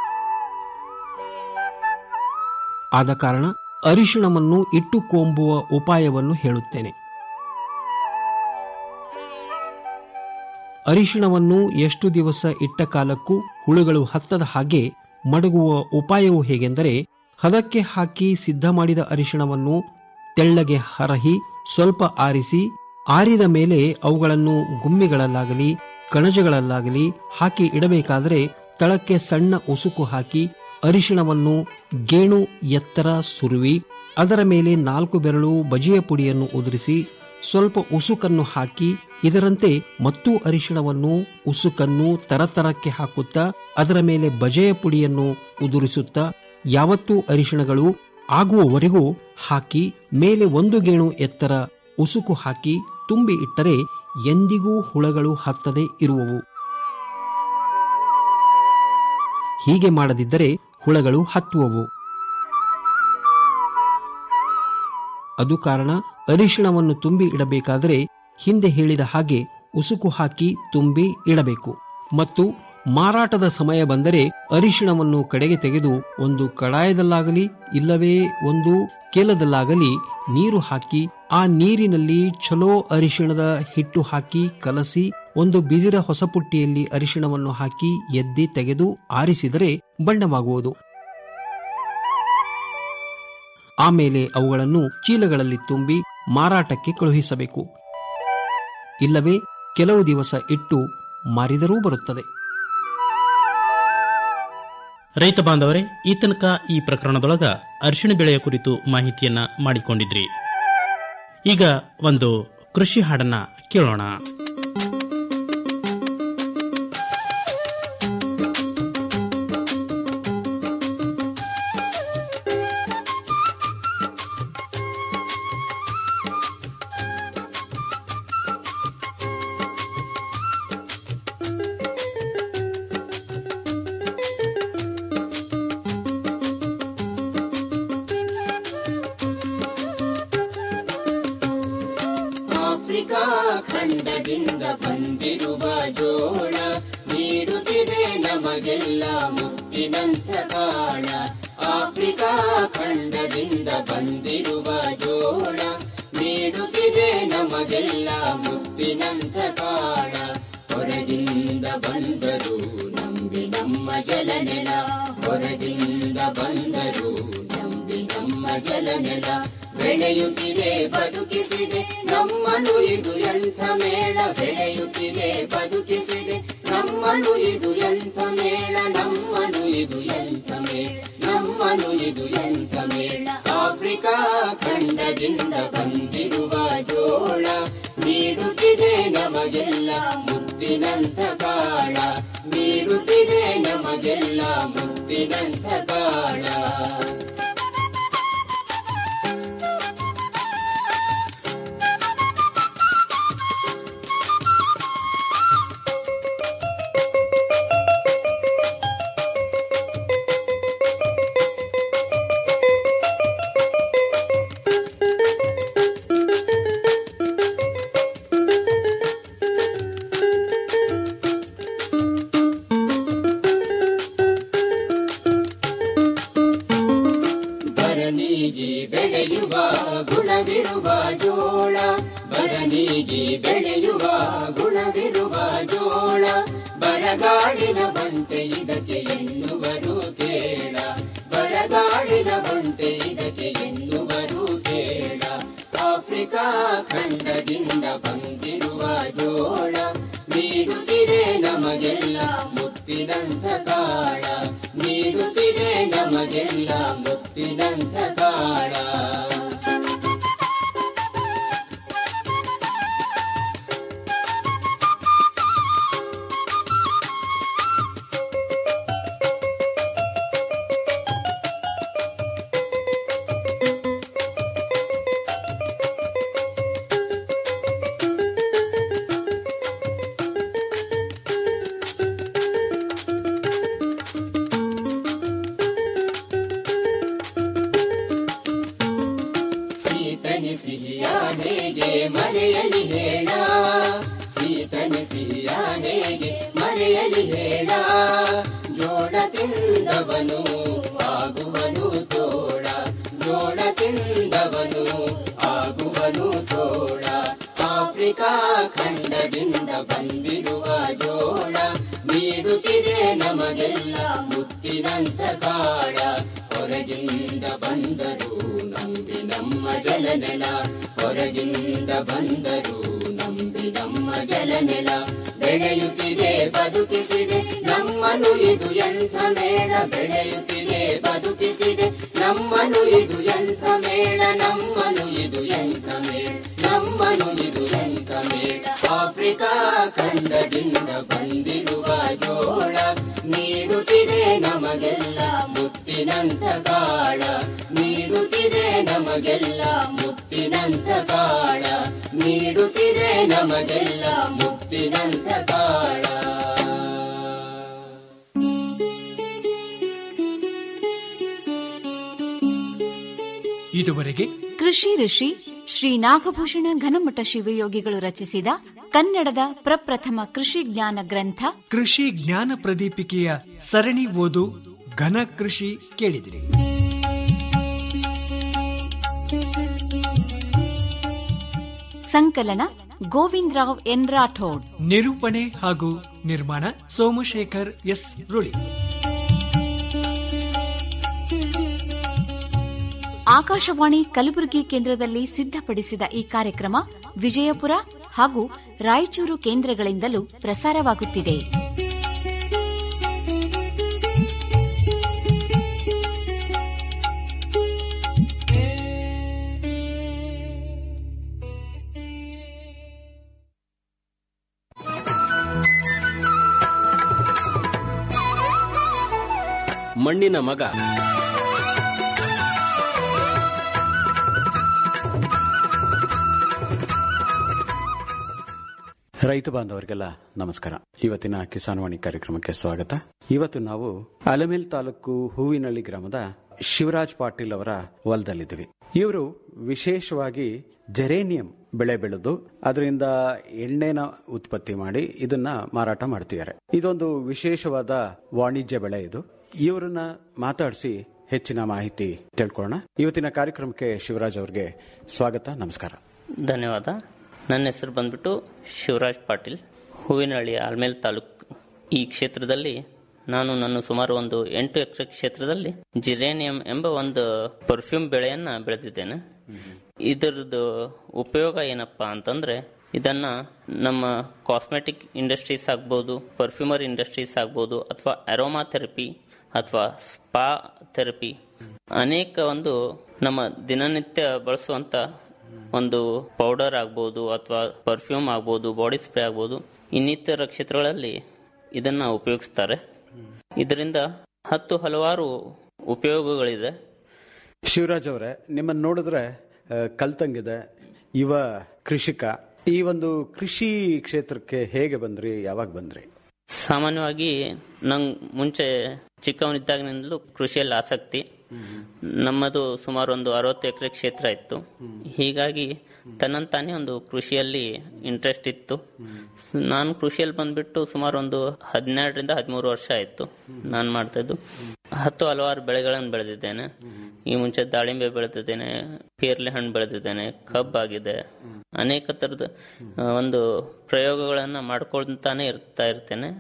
ಆದ ಕಾರಣ ಅರಿಶಿಣವನ್ನು ಇಟ್ಟು ಕೊಂಬುವ ಉಪಾಯವನ್ನು ಹೇಳುತ್ತೇನೆ ಅರಿಶಿಣವನ್ನು ಎಷ್ಟು ದಿವಸ ಇಟ್ಟ ಕಾಲಕ್ಕೂ ಹುಳುಗಳು ಹತ್ತದ ಹಾಗೆ ಮಡಗುವ ಉಪಾಯವು ಹೇಗೆಂದರೆ ಹದಕ್ಕೆ ಹಾಕಿ ಸಿದ್ಧ ಮಾಡಿದ ಅರಿಶಿಣವನ್ನು ತೆಳ್ಳಗೆ ಹರಹಿ ಸ್ವಲ್ಪ ಆರಿಸಿ ಆರಿದ ಮೇಲೆ ಅವುಗಳನ್ನು ಗುಮ್ಮಿಗಳಲ್ಲಾಗಲಿ ಕಣಜಗಳಲ್ಲಾಗಲಿ ಹಾಕಿ ಇಡಬೇಕಾದರೆ ತಳಕ್ಕೆ ಸಣ್ಣ ಉಸುಕು ಹಾಕಿ ಅರಿಶಿಣವನ್ನು ಗೇಣು ಎತ್ತರ ಸುರುವಿ ಅದರ ಮೇಲೆ ನಾಲ್ಕು ಬೆರಳು ಬಜಿಯ ಪುಡಿಯನ್ನು ಉದುರಿಸಿ ಸ್ವಲ್ಪ ಉಸುಕನ್ನು ಹಾಕಿ ಇದರಂತೆ ಮತ್ತೂ ಅರಿಶಿಣವನ್ನು ಉಸುಕನ್ನು ತರತರಕ್ಕೆ ಹಾಕುತ್ತಾ ಅದರ ಮೇಲೆ ಬಜೆಯ ಪುಡಿಯನ್ನು ಉದುರಿಸುತ್ತಾ ಯಾವತ್ತೂ ಅರಿಶಿಣಗಳು ಆಗುವವರೆಗೂ ಹಾಕಿ ಮೇಲೆ ಒಂದು ಗೇಣು ಎತ್ತರ ಉಸುಕು ಹಾಕಿ ತುಂಬಿ ಇಟ್ಟರೆ ಎಂದಿಗೂ ಹುಳಗಳು ಹತ್ತದೇ ಇರುವವು ಹೀಗೆ ಮಾಡದಿದ್ದರೆ ಹುಳಗಳು ಹತ್ತುವವು ಅದು ಕಾರಣ ಅರಿಶಿಣವನ್ನು ತುಂಬಿ ಇಡಬೇಕಾದರೆ ಹಿಂದೆ ಹೇಳಿದ ಹಾಗೆ ಉಸುಕು ಹಾಕಿ ತುಂಬಿ ಇಡಬೇಕು ಮತ್ತು ಮಾರಾಟದ ಸಮಯ ಬಂದರೆ ಅರಿಶಿಣವನ್ನು ಕಡೆಗೆ ತೆಗೆದು ಒಂದು ಕಡಾಯದಲ್ಲಾಗಲಿ ಇಲ್ಲವೇ ಒಂದು ಕೇಲದಲ್ಲಾಗಲಿ ನೀರು ಹಾಕಿ ಆ ನೀರಿನಲ್ಲಿ ಚಲೋ ಅರಿಶಿಣದ ಹಿಟ್ಟು ಹಾಕಿ ಕಲಸಿ ಒಂದು ಬಿದಿರ ಹೊಸಪುಟ್ಟಿಯಲ್ಲಿ ಅರಿಶಿಣವನ್ನು ಹಾಕಿ ಎದ್ದಿ ತೆಗೆದು ಆರಿಸಿದರೆ ಬಣ್ಣವಾಗುವುದು ಆಮೇಲೆ ಅವುಗಳನ್ನು ಚೀಲಗಳಲ್ಲಿ ತುಂಬಿ ಮಾರಾಟಕ್ಕೆ ಕಳುಹಿಸಬೇಕು ಇಲ್ಲವೇ ಕೆಲವು ದಿವಸ ಇಟ್ಟು ಮಾರಿದರೂ ಬರುತ್ತದೆ ರೈತ ಬಾಂಧವರೇ ಈ ತನಕ ಈ ಪ್ರಕರಣದೊಳಗ ಅರಿಶಿಣ ಬೆಳೆಯ ಕುರಿತು ಮಾಹಿತಿಯನ್ನ ಮಾಡಿಕೊಂಡಿದ್ರಿ ಈಗ ಒಂದು ಕೃಷಿ ಹಾಡನ್ನ ಕೇಳೋಣ ಆಫ್ರಿಕಾ ಖಂಡದಿಂದ ಬಂದಿರುವ ಜೋಳ ನೀಡುತ್ತಿದೆ ನಮಗೆಲ್ಲ ಮುತ್ತಿನಂಥ ಕಾಳ ಆಫ್ರಿಕಾ ಖಂಡದಿಂದ ಬಂದಿರುವ ಜೋಳ ನೀಡುತ್ತಿದೆ ನಮಗೆಲ್ಲ ಮುತ್ತಿನಂಥ ಕಾಳ ಹೊರಗಿಂದ ಬಂದರು ನಂಬಿ ನಮ್ಮ ಜಲನೆಲ ಹೊರಗಿಂದ ಬಂದರು ನಂಬಿ ನಮ್ಮ ಜಲನೆಲ ಬೆಳೆಯುತ್ತಿದೆ ಬದುಕಿಸಿದೆ ನಮ್ಮನು ಇದು ಎಂಥ ಮೇಳ ಬೆಳೆಯುತ್ತಿದೆ ಬದುಕಿಸಿದೆ ನಮ್ಮನು ಇದು ಎಂಥ ಮೇಳ ನಮ್ಮನು ಇದು ಎಂಥ ಮೇಳ ನಮ್ಮನು ಇದು ಎಂಥ ಮೇಳ ಆಫ್ರಿಕಾ ಖಂಡದಿಂದ ಬಂದಿರುವ ಜೋಳ ನೀಡುತ್ತಿದೆ ನಮಗೆಲ್ಲ ಮುತ್ತಿನಂಥ ಕಾಳ ನೀಡುತ್ತಿದೆ ನಮಗೆಲ್ಲ ಮುತ್ತಿನಂಥ ಕಾಳ ಬರನೀಗಿ ಬೆಳೆಯುವ ಗುಣವಿರುವ ಜೋಳ ಬರನೀಗಿ ಬೆಳೆಯುವ ಗುಣವಿರುವ ಜೋಳ ಬರಗಾಡಿನ ಬಂಟೆ ಇದಕ್ಕೆ ಎನ್ನುವರು ಕೇಳ ಬರಗಾಡಿನ ಬಂಟೆ ಇದಕ್ಕೆ ಎನ್ನುವರು ಕೇಳ ಆಫ್ರಿಕಾ ಖಂಡದಿಂದ ಬಂದಿರುವ ಜೋಳ ನೀಡುತ್ತಿದೆ ನಮಗೆಲ್ಲ ಮುತ್ತಿನಂಥ ಕಾಳ ನೀಡುತ್ತಿದೆ ನೀಡುತ್ತಿದೆ ನಮಗೆಲ್ಲ ಮುತ್ತಿನಂತ ಕಾಳ ಸೀತನಿ ಸಿಹಿಯ ಹೇಗೆ ಮರೆಯಲಿ ಹೇಳ ಸೀತನಿ ಸಿಹಿಯ ಹೇಗೆ ಮರೆಯಲಿ ಹೇಳ ಜೋಳ ತಿಂದವನು ಆಗುವನು ತೋಳ ಜೋಳ ತಿಂದವನು ಆಗುವನು ತೋಳ ಆಫ್ರಿಕಾ ಖಂಡದಿಂದ ಬಂದಿರುವ ಜೋಳ ನೀಡುತ್ತಿದೆ ನಮಗೆಲ್ಲ ಮುತ್ತಿನಂತ ಕಾಳ ಹೊರಗಿಂದ ಬಂದರು ನಂಬಿ ನಮ್ಮ ಜಲನೆಲ ಹೊರಗಿಂದ ಬಂದರು ನಂಬಿ ನಮ್ಮ ಜಲನೆಲ ಬೆಳೆಯುತ್ತಿದೆ ಬದುಕಿಸಿದೆ ನಮ್ಮನು ಇದು ಎಂಥ ಮೇಳ ಬೆಳೆಯುತ್ತಿದೆ ಬದುಕಿಸಿದೆ ನಮ್ಮನು ಇದು ಎಂಥ ಮೇಳ ನಮ್ಮನು ಇದು ಎಂಥ ಮೇಳ ನಮ್ಮನು ಇದು ಎಂಥ ಮೇಳ ಆಫ್ರಿಕಾ ಖಂಡದಿಂದ ಬಂದಿರುವ ಜೋಳ ನೀಡುತ್ತಿದೆ ನಮಗೆಲ್ಲ ಮುತ್ತಿನಂತ ಕಾಳ ನೀಡುತ್ತಿದೆ ನಮಗೆಲ್ಲ ಮುತ್ತಿನಂತ ಕಾಳ ನೀಡುತ್ತಿದೆ ನಮಗೆಲ್ಲ ಮುತ್ತಿನಂತ ಕಾಳ ಇದುವರೆಗೆ ಕೃಷಿ ಋಷಿ ಶ್ರೀ ನಾಗಭೂಷಣ ಘನಮಠ ಶಿವಯೋಗಿಗಳು ರಚಿಸಿದ ಕನ್ನಡದ ಪ್ರಪ್ರಥಮ ಕೃಷಿ ಜ್ಞಾನ ಗ್ರಂಥ ಕೃಷಿ ಜ್ಞಾನ ಪ್ರದೀಪಿಕೆಯ ಸರಣಿ ಓದು ಘನ ಕೃಷಿ ಕೇಳಿದಿರಿ ಸಂಕಲನ ಗೋವಿಂದರಾವ್ ಎನ್ ರಾಠೋಡ್ ನಿರೂಪಣೆ ಹಾಗೂ ನಿರ್ಮಾಣ ಸೋಮಶೇಖರ್ ಎಸ್ ರುಳಿ ಆಕಾಶವಾಣಿ ಕಲಬುರಗಿ ಕೇಂದ್ರದಲ್ಲಿ ಸಿದ್ಧಪಡಿಸಿದ ಈ ಕಾರ್ಯಕ್ರಮ ವಿಜಯಪುರ ಹಾಗೂ ರಾಯಚೂರು ಕೇಂದ್ರಗಳಿಂದಲೂ ಪ್ರಸಾರವಾಗುತ್ತಿದೆ ಮಣ್ಣಿನ ಮಗ ರೈತ ಬಾಂಧವರಿಗೆಲ್ಲ ನಮಸ್ಕಾರ ಇವತ್ತಿನ ಕಿಸಾನ್ ವಾಣಿ ಕಾರ್ಯಕ್ರಮಕ್ಕೆ ಸ್ವಾಗತ ಇವತ್ತು ನಾವು ಅಲಮೇಲ್ ತಾಲೂಕು ಹೂವಿನಳ್ಳಿ ಗ್ರಾಮದ ಶಿವರಾಜ್ ಪಾಟೀಲ್ ಅವರ ಹೊಲದಲ್ಲಿದ್ದೀವಿ ಇವರು ವಿಶೇಷವಾಗಿ ಜೆರೇನಿಯಂ ಬೆಳೆ ಬೆಳೆದು ಅದರಿಂದ ಎಣ್ಣೆನ ಉತ್ಪತ್ತಿ ಮಾಡಿ ಇದನ್ನ ಮಾರಾಟ ಮಾಡ್ತಿದ್ದಾರೆ ಇದೊಂದು ವಿಶೇಷವಾದ ವಾಣಿಜ್ಯ ಬೆಳೆ ಇದು ಇವರನ್ನ ಮಾತಾಡಿಸಿ ಹೆಚ್ಚಿನ ಮಾಹಿತಿ ತಿಳ್ಕೊಳ್ಳೋಣ ಇವತ್ತಿನ ಕಾರ್ಯಕ್ರಮಕ್ಕೆ ಶಿವರಾಜ್ ಅವರಿಗೆ ಸ್ವಾಗತ ನಮಸ್ಕಾರ ಧನ್ಯವಾದ ನನ್ನ ಹೆಸರು ಬಂದ್ಬಿಟ್ಟು ಶಿವರಾಜ್ ಪಾಟೀಲ್ ಹೂವಿನಹಳ್ಳಿ ಆಲ್ಮೇಲ್ ತಾಲೂಕು ಈ ಕ್ಷೇತ್ರದಲ್ಲಿ ನಾನು ನನ್ನ ಸುಮಾರು ಒಂದು ಎಂಟು ಎಕರೆ ಕ್ಷೇತ್ರದಲ್ಲಿ ಜಿರೇನಿಯಂ ಎಂಬ ಒಂದು ಪರ್ಫ್ಯೂಮ್ ಬೆಳೆಯನ್ನ ಬೆಳೆದಿದ್ದೇನೆ ಇದರದ್ದು ಉಪಯೋಗ ಏನಪ್ಪಾ ಅಂತಂದ್ರೆ ಇದನ್ನ ನಮ್ಮ ಕಾಸ್ಮೆಟಿಕ್ ಇಂಡಸ್ಟ್ರೀಸ್ ಆಗ್ಬೋದು ಪರ್ಫ್ಯೂಮರ್ ಇಂಡಸ್ಟ್ರೀಸ್ ಆಗ್ಬೋದು ಅಥವಾ ಅರೋಮಾ ಥೆರಪಿ ಅಥವಾ ಸ್ಪಾ ಥೆರಪಿ ಅನೇಕ ಒಂದು ನಮ್ಮ ದಿನನಿತ್ಯ ಬಳಸುವಂತ ಒಂದು ಪೌಡರ್ ಆಗ್ಬೋದು ಅಥವಾ ಪರ್ಫ್ಯೂಮ್ ಆಗ್ಬೋದು ಬಾಡಿ ಸ್ಪ್ರೇ ಆಗ್ಬೋದು ಇನ್ನಿತರ ಕ್ಷೇತ್ರಗಳಲ್ಲಿ ಇದನ್ನ ಉಪಯೋಗಿಸ್ತಾರೆ ಇದರಿಂದ ಹತ್ತು ಹಲವಾರು ಉಪಯೋಗಗಳಿದೆ ಶಿವರಾಜ್ ಅವರೇ ನಿಮ್ಮನ್ನು ನೋಡಿದ್ರೆ ಆ, ಕಲ್ತಂಗಿದೆ ಯುವ ಕೃಷಿಕ ಈ ಒಂದು ಕೃಷಿ ಕ್ಷೇತ್ರಕ್ಕೆ ಹೇಗೆ ಬಂದ್ರಿ ಯಾವಾಗ ಬಂದ್ರಿ ಸಾಮಾನ್ಯವಾಗಿ ನಂಗೆ ಮುಂಚೆ ಚಿಕ್ಕವನಿದ್ದಾಗಿನಿಂದಲೂ ಕೃಷಿಯಲ್ಲಿ ಆಸಕ್ತಿ ನಮ್ಮದು ಸುಮಾರು ಒಂದು ಅರವತ್ತು ಎಕರೆ ಕ್ಷೇತ್ರ ಇತ್ತು ಹೀಗಾಗಿ ತನ್ನಂತಾನೇ ಒಂದು ಕೃಷಿಯಲ್ಲಿ ಇಂಟ್ರೆಸ್ಟ್ ಇತ್ತು ನಾನು ಕೃಷಿಯಲ್ಲಿ ಬಂದ್ಬಿಟ್ಟು ಸುಮಾರು ಒಂದು ಹದಿನೆರಡರಿಂದ ಹದಿಮೂರು ವರ್ಷ ಆಯಿತು ನಾನು ಮಾಡ್ತಾ ಇದ್ದು ಹತ್ತು ಹಲವಾರು ಬೆಳೆಗಳನ್ನು ಬೆಳೆದಿದ್ದೇನೆ ಈ ಮುಂಚೆ ದಾಳಿಂಬೆ ಬೆಳೆದಿದ್ದೇನೆ ಪೇರ್ಲೆ ಹಣ್ಣು ಬೆಳೆದಿದ್ದೇನೆ ಕಬ್ಬಾಗಿದೆ ಅನೇಕ ಥರದ ಆ, ಒಂದು ಪ್ರಯೋಗಗಳನ್ನ ಮಾಡ್ಕೊಳ್ತಾನೆ ಇರ್ತಾ ಇರ್ತೇನೆ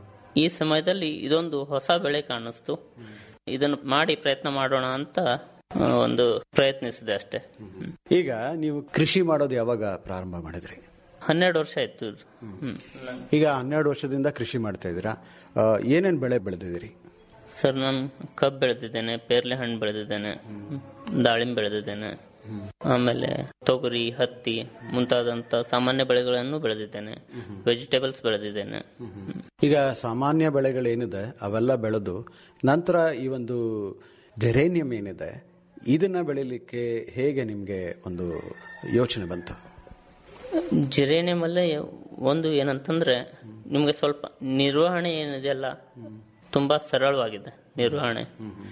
ಈ ಸಮಯದಲ್ಲಿ ಇದೊಂದು ಹೊಸ ಬೆಳೆ ಕಾಣಿಸ್ತು ಇದನ್ನು ಮಾಡಿ ಪ್ರಯತ್ನ ಮಾಡೋಣ ಅಂತ ಆ, ಒಂದು ಪ್ರಯತ್ನಿಸಿದೆ ಅಷ್ಟೇ ಈಗ ನೀವು ಕೃಷಿ ಮಾಡೋದು ಯಾವಾಗ ಪ್ರಾರಂಭ ಮಾಡಿದ್ರಿ ಹನ್ನೆರಡು ವರ್ಷ ಆಯ್ತು ಇದು. ಹ್ಮ್. ಈಗ ಹನ್ನೆರಡು ವರ್ಷದಿಂದ ಕೃಷಿ ಮಾಡ್ತಾ ಇದ್ದೀರಾ ಆ, ಏನೇನ್ ಬೆಳೆ ಬೆಳೆದಿದ್ದೀರಿ ಸರ್ ನಾನು ಕಬ್ಬು ಬೆಳೆದಿದ್ದೇನೆ ಪೇರ್ಲೆ ಹಣ್ಣು ಬೆಳೆದಿದ್ದೇನೆ ದಾಳಿಂಬೆ ಬೆಳೆದಿದ್ದೇನೆ ಆಮೇಲೆ ತೊಗರಿ ಹತ್ತಿ ಮುಂತಾದಂತ ಸಾಮಾನ್ಯ ಬೆಳೆಗಳನ್ನು ಬೆಳೆದಿದ್ದೇನೆ ವೆಜಿಟೇಬಲ್ಸ್ ಬೆಳೆದಿದ್ದೇನೆ ಈಗ ಸಾಮಾನ್ಯ ಬೆಳೆಗಳೇನಿದೆ ಅವೆಲ್ಲ ಬೆಳೆದು ನಂತರ ಈ ಒಂದು ಜೆರೇನಿಯಂ ಏನಿದೆ ಇದನ್ನ ಬೆಳಿಲಿಕ್ಕೆ ಹೇಗೆ ನಿಮಗೆ ಒಂದು ಯೋಚನೆ ಬಂತು ಜಿರೇನಿಯಂ ಅಲ್ಲೇ ಒಂದು ಏನಂತಂದ್ರೆ ನಿಮಗೆ ಸ್ವಲ್ಪ ನಿರ್ವಹಣೆ ಏನಿದೆಯಲ್ಲ ತುಂಬಾ ಸರಳವಾಗಿದೆ ನಿರ್ವಹಣೆ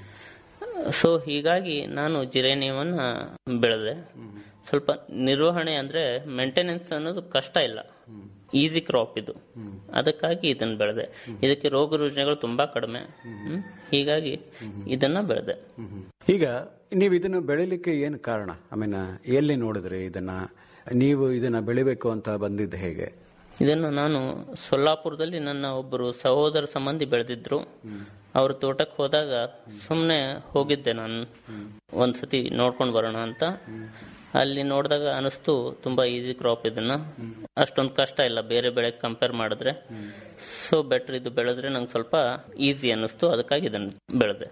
ಸೊ ಹೀಗಾಗಿ ನಾನು ಜಿರೇನಿಯಮನ್ನ ಬೆಳೆದೆ ಸ್ವಲ್ಪ ನಿರ್ವಹಣೆ ಅಂದ್ರೆ ಮೇಂಟೆನೆನ್ಸ್ ಅನ್ನೋದು ಕಷ್ಟ ಇಲ್ಲ ಈಸಿ ಕ್ರಾಪ್ ಇದು ಅದಕ್ಕಾಗಿ ಇದನ್ನ ಬೆಳೆದೆ ಇದಕ್ಕೆ ರೋಗ ರುಜಿನಗಳು ತುಂಬಾ ಕಡಿಮೆ ಹ್ಮ್. ಹೀಗಾಗಿ ಇದನ್ನ ಬೆಳೆದೆ ಈಗ ನೀವು ಇದನ್ನ ಬೆಳಿಲಿಕ್ಕೆ ಏನು ಕಾರಣ ಐ ಮೀನ್ ಎಲ್ಲಿ ನೋಡಿದ್ರಿ ಇದನ್ನ ನೀವು ಇದನ್ನ ಬೆಳಿಬೇಕು ಅಂತ ಬಂದಿದ್ದು ಹೇಗೆ ಇದನ್ನು ನಾನು ಸೊಲ್ಲಾಪುರದಲ್ಲಿ ನನ್ನ ಒಬ್ಬರು ಸಹೋದರ ಸಂಬಂಧಿ ಬೆಳೆದಿದ್ರು ಅವ್ರ ತೋಟಕ್ಕೆ ಹೋದಾಗ ಸುಮ್ಮನೆ ಹೋಗಿದ್ದೆ ನಾನು ಒಂದ್ಸತಿ ನೋಡ್ಕೊಂಡು ಬರೋಣ ಅಂತ ಅಲ್ಲಿ ನೋಡಿದಾಗ ಅನಿಸ್ತು ತುಂಬಾ ಈಸಿ ಕ್ರಾಪ್ ಇದನ್ನ ಅಷ್ಟೊಂದು ಕಷ್ಟ ಇಲ್ಲ ಬೇರೆ ಬೆಳೆ ಕಂಪೇರ್ ಮಾಡಿದ್ರೆ ಸೊ ಬೆಟರ್ ಇದು ಬೆಳೆದ್ರೆ ನಂಗೆ ಸ್ವಲ್ಪ ಈಸಿ ಅನ್ನಿಸ್ತು ಅದಕ್ಕಾಗಿ ಇದನ್ನ ಬೆಳೆದೆ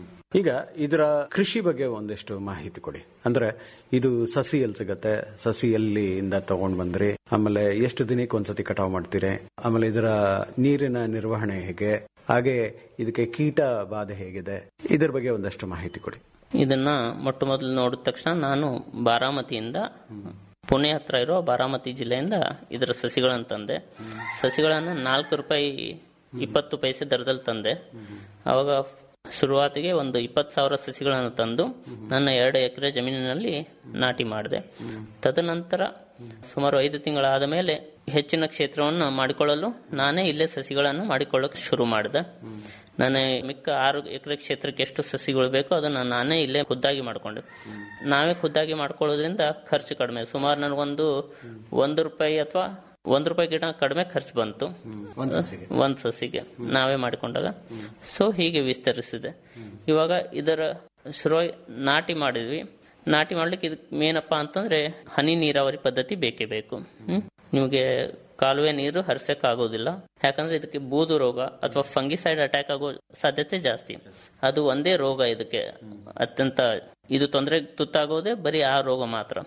ಈಗ ಇದರ ಕೃಷಿ ಬಗ್ಗೆ ಒಂದಿಷ್ಟು ಮಾಹಿತಿ ಕೊಡಿ ಅಂದ್ರೆ ಇದು ಸಸಿ ಎಲ್ಲಿ ಸಿಗತ್ತೆ ಸಸಿ ಎಲ್ಲಿಂದ ತಗೊಂಡ್ ಬಂದ್ರಿ ಆಮೇಲೆ ಎಷ್ಟು ದಿನಕ್ಕೆ ಒಂದ್ಸತಿ ಕಟಾವ್ ಮಾಡ್ತೀರಿ ಆಮೇಲೆ ಇದರ ನೀರಿನ ನಿರ್ವಹಣೆ ಹೇಗೆ ಹಾಗೆ ಇದಕ್ಕೆ ಕೀಟ ಬಾಧೆ ಹೇಗಿದೆ ಇದರ ಬಗ್ಗೆ ಒಂದಷ್ಟು ಮಾಹಿತಿ ಕೊಡಿ ಇದನ್ನ ಮೊಟ್ಟ ಮೊದಲು ನೋಡಿದ ತಕ್ಷಣ ನಾನು ಬಾರಾಮತಿಯಿಂದ ಪುಣೆ ಹತ್ರ ಇರೋ ಬಾರಾಮತಿ ಜಿಲ್ಲೆಯಿಂದ ಇದರ ಸಸಿಗಳನ್ನು ತಂದೆ ಸಸಿಗಳನ್ನು ನಾಲ್ಕು ರೂಪಾಯಿ ಇಪ್ಪತ್ತು ಪೈಸೆ ದರದಲ್ಲಿ ತಂದೆ ಅವಾಗ ಶುರುವಾತಿಗೆ ಒಂದು ಇಪ್ಪತ್ತು ಸಾವಿರ ಸಸಿಗಳನ್ನು ತಂದು ನನ್ನ ಎರಡು ಎಕರೆ ಜಮೀನಿನಲ್ಲಿ ನಾಟಿ ಮಾಡಿದೆ ತದನಂತರ ಸುಮಾರು ಐದು ತಿಂಗಳಾದ ಮೇಲೆ ಹೆಚ್ಚಿನ ಕ್ಷೇತ್ರವನ್ನು ಮಾಡಿಕೊಳ್ಳಲು ನಾನೇ ಇಲ್ಲೇ ಸಸಿಗಳನ್ನು ಮಾಡಿಕೊಳ್ಳಕ್ಕೆ ಶುರು ಮಾಡಿದೆ ನಾನು ಮಿಕ್ಕ ಆರು ಎಕರೆ ಕ್ಷೇತ್ರಕ್ಕೆ ಎಷ್ಟು ಸಸಿಗಳು ಬೇಕೋ ಅದನ್ನು ನಾನೇ ಇಲ್ಲೇ ಖುದ್ದಾಗಿ ಮಾಡಿಕೊಂಡೆ ನಾವೇ ಖುದ್ದಾಗಿ ಮಾಡ್ಕೊಳ್ಳೋದ್ರಿಂದ ಖರ್ಚು ಕಡಿಮೆ ಸುಮಾರು ನನಗೊಂದು ಒಂದು ರೂಪಾಯಿ ಅಥವಾ ಒಂದು ರೂಪಾಯಿ ಗಿಡ ಕಡಿಮೆ ಖರ್ಚು ಬಂತು ಒಂದ್ ಸಸಿಗೆ? ಒಂದ್ ಸಸಿಗೆ ನಾವೇ ಮಾಡಿಕೊಂಡಾಗ ಸೊ ಹೀಗೆ ವಿಸ್ತರಿಸಿದೆ ಇವಾಗ ಇದರ ಶುರುವಾಗಿ ನಾಟಿ ಮಾಡಿದ್ವಿ ನಾಟಿ ಮಾಡ್ಲಿಕ್ಕೆ ಇದಕ್ಕೆ ಮೇನಪ್ಪ ಅಂತಂದ್ರೆ ಹನಿ ನೀರಾವರಿ ಪದ್ಧತಿ ಬೇಕೇ ಬೇಕು ಹ್ಮ್ ನಿಮಗೆ ಕಾಲುವೆ ನೀರು ಹರಿಸಕ್ ಆಗೋದಿಲ್ಲ ಯಾಕಂದ್ರೆ ಇದಕ್ಕೆ ಬೂದು ರೋಗ ಅಥವಾ ಫಂಗಿಸೈಡ್ ಅಟ್ಯಾಕ್ ಆಗೋ ಸಾಧ್ಯತೆ ಜಾಸ್ತಿ ಅದು ಒಂದೇ ರೋಗ ಇದಕ್ಕೆ ಅತ್ಯಂತ ಇದು ತೊಂದರೆ ತುತ್ತಾಗೋದೇ ಬರೀ ಆ ರೋಗ ಮಾತ್ರ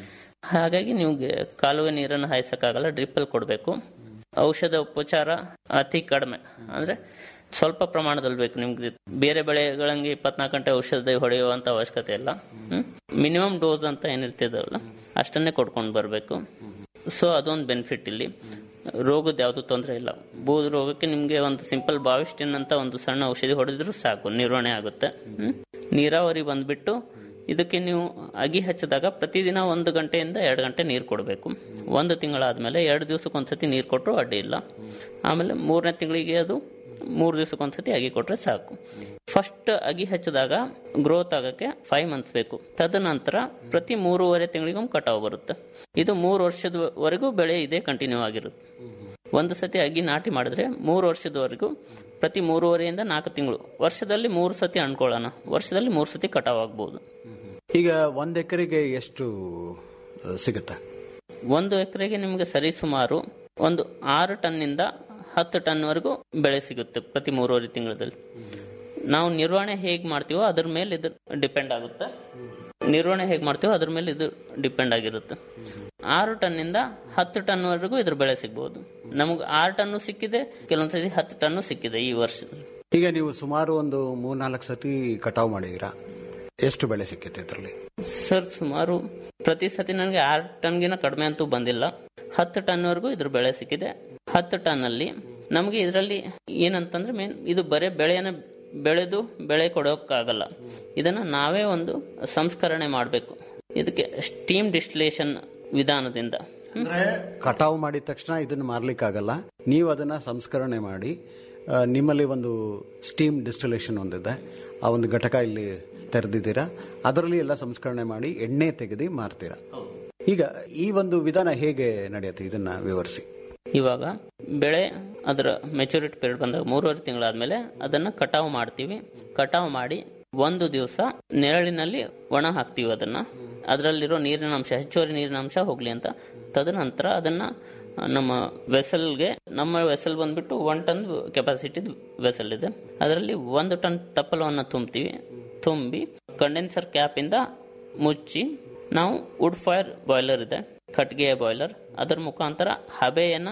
ಹಾಗಾಗಿ ನಿಮ್ಗೆ ಕಾಲುವೆ ನೀರನ್ನು ಹಾಯಿಸಕ್ಕಾಗಲ್ಲ ಡ್ರಿಪ್ ಅಲ್ಲಿ ಕೊಡಬೇಕು ಔಷಧ ಉಪಚಾರ ಅತಿ ಕಡಿಮೆ ಅಂದ್ರೆ ಸ್ವಲ್ಪ ಪ್ರಮಾಣದಲ್ಲಿ ಬೇಕು ನಿಮ್ಗೆ ಬೇರೆ ಬೆಳೆಗಳಂಗೆ ಇಪ್ಪತ್ನಾಲ್ಕು ಗಂಟೆ ಔಷಧ ಹೊಡೆಯುವಂತ ಅವಶ್ಯಕತೆ ಇಲ್ಲ ಮಿನಿಮಮ್ ಡೋಸ್ ಅಂತ ಏನಿರ್ತದಲ್ಲ ಅಷ್ಟನ್ನೇ ಕೊಡ್ಕೊಂಡು ಬರಬೇಕು ಸೊ ಅದೊಂದು ಬೆನಿಫಿಟ್ ಇಲ್ಲಿ ರೋಗದ ಯಾವುದು ತೊಂದರೆ ಇಲ್ಲ ಬೂದು ರೋಗಕ್ಕೆ ನಿಮ್ಗೆ ಒಂದು ಸಿಂಪಲ್ ಬಾವಿಸ್ಟಿನ್ ಅಂತ ಒಂದು ಸಣ್ಣ ಔಷಧಿ ಹೊಡೆದ್ರು ಸಾಕು ನಿರ್ವಹಣೆ ಆಗುತ್ತೆ ಹ್ಮ್? ನೀರಾವರಿ ಬಂದ್ಬಿಟ್ಟು ಇದಕ್ಕೆ ನೀವು ಅಗಿ ಹಚ್ಚಿದಾಗ ಪ್ರತಿದಿನ ಒಂದು ಗಂಟೆಯಿಂದ ಎರಡು ಗಂಟೆ ನೀರು ಕೊಡಬೇಕು ಒಂದು ತಿಂಗಳಾದ್ಮೇಲೆ ಎರಡು ದಿವಸಕ್ಕೆ ಒಂದ್ಸತಿ ನೀರು ಕೊಟ್ಟರು ಅಡ್ಡಿ ಇಲ್ಲ ಆಮೇಲೆ ಮೂರನೇ ತಿಂಗಳಿಗೆ ಅದು ಮೂರು ದಿವಸಕ್ಕೆ ಒಂದ್ಸತಿ ಅಗಿ ಕೊಟ್ರೆ ಸಾಕು ಫಸ್ಟ್ ಅಗಿ ಹಚ್ಚಿದಾಗ ಗ್ರೋತ್ ಆಗಕ್ಕೆ ಫೈವ್ ಮಂತ್ಸ್ ಬೇಕು ತದನಂತರ ಪ್ರತಿ ಮೂರುವರೆ ತಿಂಗಳಿಗೊಮ್ಮೆ ಕಟಾವು ಬರುತ್ತೆ ಇದು ಮೂರು ವರ್ಷದವರೆಗೂ ಬೆಳೆ ಇದೇ ಕಂಟಿನ್ಯೂ ಆಗಿರುತ್ತೆ ಒಂದು ಸತಿ ಅಗಿ ನಾಟಿ ಮಾಡಿದ್ರೆ ಮೂರು ವರ್ಷದವರೆಗೂ ಪ್ರತಿ ಮೂರುವರೆಯಿಂದ ನಾಲ್ಕು ತಿಂಗಳು ವರ್ಷದಲ್ಲಿ ಮೂರು ಸತಿ ಅಣ್ಕೊಳ್ಳೋಣ ವರ್ಷದಲ್ಲಿ ಮೂರು ಸತಿ ಕಟಾವ್ ಆಗ್ಬೋದು ಈಗ ಒಂದ್ ಎಕರೆಗೆ ಎಷ್ಟು ಆ, ಸಿಗುತ್ತೆ ಒಂದು ಎಕರೆಗೆ ನಿಮಗೆ ಸರಿ ಸುಮಾರು ಒಂದು ಆರು ಟನ್ನಿಂದ ಹತ್ತು ಟನ್ವರೆಗೂ ಬೆಳೆ ಸಿಗುತ್ತೆ ಪ್ರತಿ ಮೂರುವರೆ ತಿಂಗಳಲ್ಲಿ ನಾವು ನಿರ್ವಹಣೆ ಹೇಗೆ ಮಾಡ್ತೀವೋ ಅದ್ರ ಮೇಲೆ ಇದು ಡಿಪೆಂಡ್ ಆಗುತ್ತೆ ನಿರ್ವಹಣೆ ಹೇಗೆ ಮಾಡ್ತೀವೋ ಅದ್ರ ಮೇಲೆ ಇದು ಡಿಪೆಂಡ್ ಆಗಿರುತ್ತೆ ಆರು ಟನ್ನಿಂದ ಹತ್ತು ಟನ್ವರೆಗೂ ಇದ್ರ ಬೆಳೆ ಸಿಗ್ಬೋದು ನಮಗೆ ಆರು ಟನ್ನು ಸಿಕ್ಕಿದೆ ಕೆಲವೊಂದ್ಸತಿ ಹತ್ತು ಟನ್ನು ಸಿಕ್ಕಿದೆ ಈ ವರ್ಷದಲ್ಲಿ ಈಗ ನೀವು ಸುಮಾರು ಒಂದು ಮೂರ್ನಾಲ್ಕು ಸತಿ ಕಟಾವ್ ಮಾಡಿದೀರಾ ಎಷ್ಟು ಬೆಳೆ ಸಿಕ್ಕಿತ್ತು ಇದರಲ್ಲಿ ಸರ್ ಸುಮಾರು ಪ್ರತಿ ಸತಿ ನನಗೆ ಆರು ಟನ್ಗಿನ ಕಡಿಮೆ ಅಂತೂ ಬಂದಿಲ್ಲ ಹತ್ತು ಟನ್ವರೆಗೂ ಇದ್ರ ಬೆಳೆ ಸಿಕ್ಕಿದೆ ಹತ್ತು ಟನ್ ಅಲ್ಲಿ ನಮಗೆ ಇದರಲ್ಲಿ ಏನಂತಂದ್ರೆ ಮೇನ್ ಇದು ಬರೇ ಬೆಳೆಯನ್ನ ಬೆಳೆದು ಬೆಳೆ ಕೊಡೋಕ್ಕಾಗಲ್ಲ ಇದನ್ನ ನಾವೇ ಒಂದು ಸಂಸ್ಕರಣೆ ಮಾಡಬೇಕು ಇದಕ್ಕೆ ಸ್ಟೀಮ್ ಡಿಸ್ಟಿಲೇಷನ್ ವಿಧಾನದಿಂದ ಕಟಾವು ಮಾಡಿದ ತಕ್ಷಣ ಇದನ್ನ ಮಾರ್ಲಿಕ್ಕಾಗಲ್ಲ ನೀವು ಅದನ್ನ ಸಂಸ್ಕರಣೆ ಮಾಡಿ ಆ, ನಿಮ್ಮಲ್ಲಿ ಒಂದು ಸ್ಟೀಮ್ ಡಿಸ್ಟಿಲೇಷನ್ ಒಂದಿದೆ ಆ ಒಂದು ಘಟಕ ಇಲ್ಲಿ ತೆರೆದಿದ್ದೀರಾ ಅದರಲ್ಲಿ ಎಲ್ಲ ಸಂಸ್ಕರಣೆ ಮಾಡಿ ಎಣ್ಣೆ ತೆಗೆದು ಮಾರ್ತೀರಾ ಈಗ ಈ ಒಂದು ವಿಧಾನ ಹೇಗೆ ನಡೆಯುತ್ತೆ ಇದನ್ನ ವಿವರಿಸಿ ಇವಾಗ ಬೆಳೆ ಅದರ ಮೆಚುರಿಟಿ ಪೀರಿಯಡ್ ಬಂದಾಗ ಮೂರುವರೆ ತಿಂಗಳಾದ್ಮೇಲೆ ಅದನ್ನ ಕಟಾವು ಮಾಡ್ತೀವಿ ಕಟಾವು ಮಾಡಿ ಒಂದು ದಿವಸ ನೆರಳಿನಲ್ಲಿ ಒಣ ಹಾಕ್ತೀವಿ ಅದನ್ನ ಅದರಲ್ಲಿರೋ ನೀರಿನ ಅಂಶ ಹೆಚ್ಚುವರಿ ನೀರಿನ ಅಂಶ ಹೋಗ್ಲಿ ಅಂತ ತದನಂತರ ಅದನ್ನ ನಮ್ಮ ವೆಸಲ್ಗೆ ನಮ್ಮ ವೆಸಲ್ ಬಂದ್ಬಿಟ್ಟು ಒನ್ ಟನ್ ಕೆಪಾಸಿಟಿ ವೆಸಲ್ ಇದೆ ಅದರಲ್ಲಿ ಒಂದು ಟನ್ ತಪ್ಪಲವನ್ನು ತುಂಬ್ತೀವಿ ತುಂಬಿ ಕಂಡೆನ್ಸರ್ ಕ್ಯಾಪ್ ಇಂದ ಮುಚ್ಚಿ ನಾವು ವುಡ್ ಫೈರ್ ಬಾಯ್ಲರ್ ಇದೆ ಕಟ್ಗೆಯ ಬಾಯ್ಲರ್ ಅದರ ಮುಖಾಂತರ ಹಬೆಯನ್ನ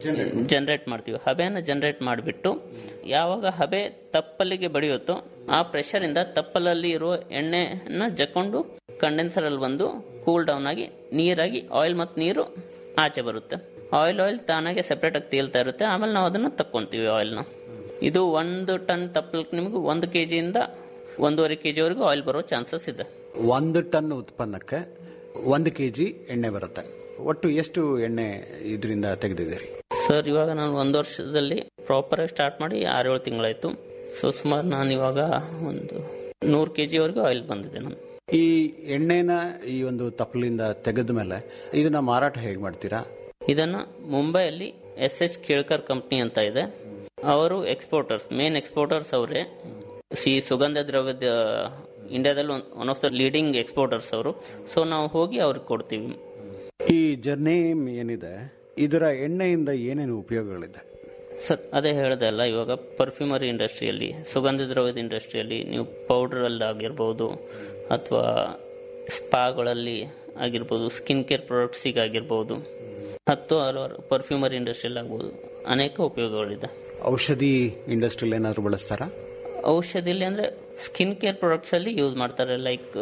ಜನರೇಟ್ ಮಾಡ್ತೀವಿ ಹಬೆಯನ್ನ ಜನರೇಟ್ ಮಾಡಿಬಿಟ್ಟು ಯಾವಾಗ ಹಬೆ ತಪ್ಪಲಿಗೆ ಬಡಿಯುತ್ತೋ ಆ ಪ್ರೆಷರ್ ಇಂದ ತಪ್ಪಲಲ್ಲಿ ಇರುವ ಎಣ್ಣೆನ ಜಕ್ಕೊಂಡು ಕಂಡೆನ್ಸರ್ ಅಲ್ಲಿ ಬಂದು ಕೂಲ್ ಡೌನ್ ಆಗಿ ನೀರಾಗಿ ಆಯಿಲ್ ಮತ್ತು ನೀರು ಆಚೆ ಬರುತ್ತೆ ಆಯಿಲ್ ಆಯಿಲ್ ತಾನಾಗೆ ಸೆಪರೇಟ್ ಆಗಿ ತೇಲ್ತಾ ಇರುತ್ತೆ ಆಮೇಲೆ ನಾವು ಅದನ್ನ ತಕ್ಕೊಂತೀವಿ ಆಯಿಲ್ನ ಇದು ಒಂದು ಟನ್ ತಪ್ಪಲಕ್ಕೆ ನಿಮಗೆ ಒಂದು ಕೆ ಜಿಯಿಂದ ಒಂದೂವರೆ ಕೆ ಜಿವರೆಗೂ ಆಯಿಲ್ ಬರೋ ಚಾನ್ಸಸ್ ಇದೆ ಒಂದು ಟನ್ ಉತ್ಪನ್ನಕ್ಕೆ ಒಂದು ಕೆಜಿ ಎಣ್ಣೆ ಬರುತ್ತೆ ಒಟ್ಟು ಎಷ್ಟು ಎಣ್ಣೆ ಇದರಿಂದ ತೆಗೆದಿದ್ದೀರಿ ಸರ್ ಇವಾಗ ನಾನು ಒಂದು ವರ್ಷದಲ್ಲಿ ಪ್ರಾಪರ್ ಆಗಿ ಸ್ಟಾರ್ಟ್ ಮಾಡಿ ಆರೇಳು ತಿಂಗಳಾಯ್ತು ಸೊ ಸುಮಾರು ನಾನು ಇವಾಗ ಒಂದು ನೂರು ಕೆ ಜಿವರೆಗೂ ಆಯಿಲ್ ಬಂದಿದೆ ನಾನು ಈ ಎಣ್ಣೆನ ಈ ಒಂದು ತಪ್ಪಲಿಂದ ತೆಗೆದ ಮೇಲೆ ಇದನ್ನ ಮಾರಾಟ ಹೇಗೆ ಮಾಡ್ತೀರಾ ಇದನ್ನ ಮುಂಬೈಯಲ್ಲಿ ಎಸ್ ಎಚ್ ಕೇಳ್ಕರ್ ಕಂಪ್ನಿ ಅಂತ ಇದೆ ಅವರು ಎಕ್ಸ್ಪೋರ್ಟರ್ಸ್ ಮೇನ್ ಎಕ್ಸ್ಪೋರ್ಟರ್ಸ್ ಅವರೇ ಸಿ ಸುಗಂಧ ದ್ರವ್ಯದ ಇಂಡಿಯಾದಲ್ಲಿ one of the leading exporters ಅವರು ಸೊ ನಾವು ಹೋಗಿ ಅವ್ರಿಗೆ ಕೊಡ್ತೀವಿ ಈ ಜರ್ನೇಮ್ ಏನಿದೆ ಇದರ ಎಣ್ಣೆಯಿಂದ ಏನೇನು ಉಪಯೋಗಗಳಿದೆ ಸರ್ ಅದೇ ಹೇಳ್ದೆ ಅಲ್ಲ ಇವಾಗ ಪರ್ಫ್ಯೂಮರಿ ಇಂಡಸ್ಟ್ರಿಯಲ್ಲಿ ಸುಗಂಧ ದ್ರವ್ಯದ ಇಂಡಸ್ಟ್ರಿಯಲ್ಲಿ ನೀವು ಪೌಡರಲ್ಲಿ ಆಗಿರ್ಬೋದು ಅಥವಾ ಸ್ಪಾಗಳಲ್ಲಿ ಆಗಿರ್ಬೋದು ಸ್ಕಿನ್ ಕೇರ್ ಪ್ರಾಡಕ್ಟ್ಸಿಗೆ ಆಗಿರ್ಬೋದು ಹತ್ತು ಹಲವಾರು ಪರ್ಫ್ಯೂಮರಿ ಇಂಡಸ್ಟ್ರಿಯಲ್ಲಿ ಆಗ್ಬೋದು ಅನೇಕ ಉಪಯೋಗಗಳಿದೆ ಔಷಧಿ ಇಂಡಸ್ಟ್ರಿಯಲ್ಲಿ ಏನಾದ್ರು ಬಳಸ್ತಾರಾ ಔಷಧಿಲಿ ಅಂದರೆ ಸ್ಕಿನ್ ಕೇರ್ ಪ್ರಾಡಕ್ಟ್ಸ್ ಅಲ್ಲಿ ಯೂಸ್ ಮಾಡ್ತಾರೆ ಲೈಕ್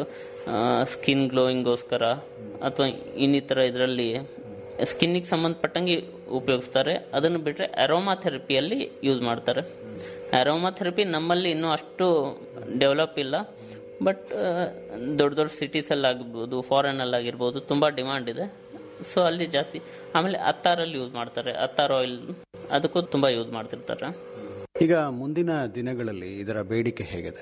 ಸ್ಕಿನ್ ಗ್ಲೋಯಿಂಗ್ಗೋಸ್ಕರ ಅಥವಾ ಇನ್ನಿತರ ಇದರಲ್ಲಿ ಸ್ಕಿನ್ನಿಗೆ ಸಂಬಂಧಪಟ್ಟಂಗೆ ಉಪಯೋಗಿಸ್ತಾರೆ ಅದನ್ನು ಬಿಟ್ಟರೆ ಅರೋಮಾ ಥೆರಪಿಯಲ್ಲಿ ಯೂಸ್ ಮಾಡ್ತಾರೆ ಅರೋಮಾ ಥೆರಪಿ ನಮ್ಮಲ್ಲಿ ಇನ್ನೂ ಅಷ್ಟು ಡೆವಲಪ್ ಇಲ್ಲ ಬಟ್ ದೊಡ್ಡ ದೊಡ್ಡ ಸಿಟೀಸಲ್ಲಿ ಆಗಿರ್ಬೋದು ಫಾರಿನಲ್ಲಿ ಆಗಿರ್ಬೋದು ತುಂಬ ಡಿಮಾಂಡ್ ಇದೆ ಸೊ ಅಲ್ಲಿ ಜಾಸ್ತಿ ಆಮೇಲೆ ಅತ್ತಾರಲ್ಲಿ ಯೂಸ್ ಮಾಡ್ತಾರೆ ಅತ್ತಾರ್ ಆಯಿಲ್ ಅದಕ್ಕೂ ತುಂಬ ಯೂಸ್ ಮಾಡ್ತಿರ್ತಾರೆ ಈಗ ಮುಂದಿನ ದಿನಗಳಲ್ಲಿ ಇದರ ಬೇಡಿಕೆ ಹೇಗಿದೆ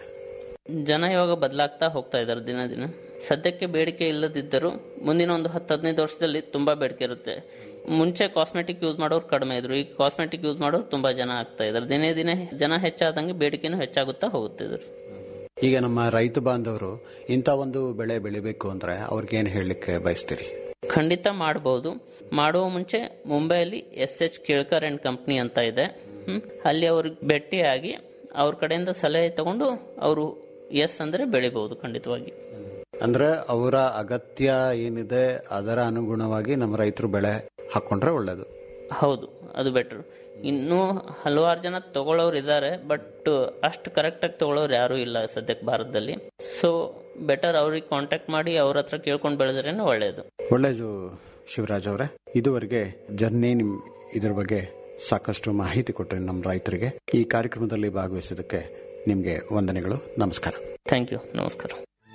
ಜನ ಇವಾಗ ಬದಲಾಗ್ತಾ ಹೋಗ್ತಾ ಇದ್ದಾರೆ ದಿನ ದಿನ ಸದ್ಯಕ್ಕೆ ಬೇಡಿಕೆ ಇಲ್ಲದಿದ್ದರೂ ಮುಂದಿನ ಒಂದು ಹತ್ತು ಹದಿನೈದು ವರ್ಷದಲ್ಲಿ ತುಂಬಾ ಬೇಡಿಕೆ ಇರುತ್ತೆ ಮುಂಚೆ ಕಾಸ್ಮೆಟಿಕ್ ಯೂಸ್ ಮಾಡೋರು ಕಡಿಮೆ ಇದ್ರು ಈಗ ಕಾಸ್ಮೆಟಿಕ್ ಯೂಸ್ ಮಾಡೋರು ತುಂಬಾ ಜನ ಆಗ್ತಾ ಇದ್ದಾರೆ ದಿನೇ ದಿನೇ ಜನ ಹೆಚ್ಚಾದಂಗೆ ಬೇಡಿಕೆನೂ ಹೆಚ್ಚಾಗುತ್ತಾ ಹೋಗುತ್ತಿದ್ರು ಈಗ ನಮ್ಮ ರೈತ ಬಾಂಧವರು ಇಂಥ ಒಂದು ಬೆಳೆ ಬೆಳಿಬೇಕು ಅಂದ್ರೆ ಅವ್ರಿಗೆ ಏನು ಹೇಳಲಿಕ್ಕೆ ಬಯಸ್ತೀರಿ ಖಂಡಿತ ಮಾಡಬಹುದು ಮಾಡುವ ಮುಂಚೆ ಮುಂಬೈಯಲ್ಲಿ S H Kelkar and company ಅಂತ ಇದೆ ಹ್ಮ್. ಅಲ್ಲಿ ಅವ್ರಿಗೆ ಭೇಟಿಯಾಗಿ ಅವ್ರ ಕಡೆಯಿಂದ ಸಲಹೆ ತಗೊಂಡು ಅವರು ಎಸ್ ಅಂದ್ರೆ ಬೆಳಿಬಹುದು ಖಂಡಿತವಾಗಿ ಅಂದ್ರೆ ಅವರ ಅಗತ್ಯ ಏನಿದೆ ಅದರ ಅನುಗುಣವಾಗಿ ನಮ್ಮ ರೈತರು ಬೆಳೆ ಹಾಕೊಂಡ್ರೆ ಒಳ್ಳೇದು ಹೌದು ಅದು ಬೆಟರ್ ಇನ್ನೂ ಹಲವಾರು ಜನ ತಗೊಳ್ಳೋರು ಇದ್ದಾರೆ ಬಟ್ ಅಷ್ಟು ಕರೆಕ್ಟಾಗಿ ತಗೊಳ್ಳೋರು ಯಾರೂ ಇಲ್ಲ ಸದ್ಯಕ್ಕೆ ಭಾರತದಲ್ಲಿ ಸೊ ಬೆಟರ್ ಅವ್ರಿಗೆ ಕಾಂಟ್ಯಾಕ್ಟ್ ಮಾಡಿ ಅವ್ರ ಹತ್ರ ಕೇಳ್ಕೊಂಡು ಬೆಳೆದ್ರೇನೆ ಒಳ್ಳೆಯದು ಒಳ್ಳೇದು ಶಿವರಾಜ್ ಅವರೇ ಇದುವರೆಗೆ ಜರ್ನಿ ನಿಮ್ ಇದ್ರ ಬಗ್ಗೆ ಸಾಕಷ್ಟು ಮಾಹಿತಿ ಕೊಟ್ಟರೆ ನಮ್ಮ ರೈತರಿಗೆ ಈ ಕಾರ್ಯಕ್ರಮದಲ್ಲಿ ಭಾಗವಹಿಸಿದ್ದಕ್ಕೆ ನಿಮಗೆ ವಂದನೆಗಳು ನಮಸ್ಕಾರ ಥ್ಯಾಂಕ್ ಯು ನಮಸ್ಕಾರ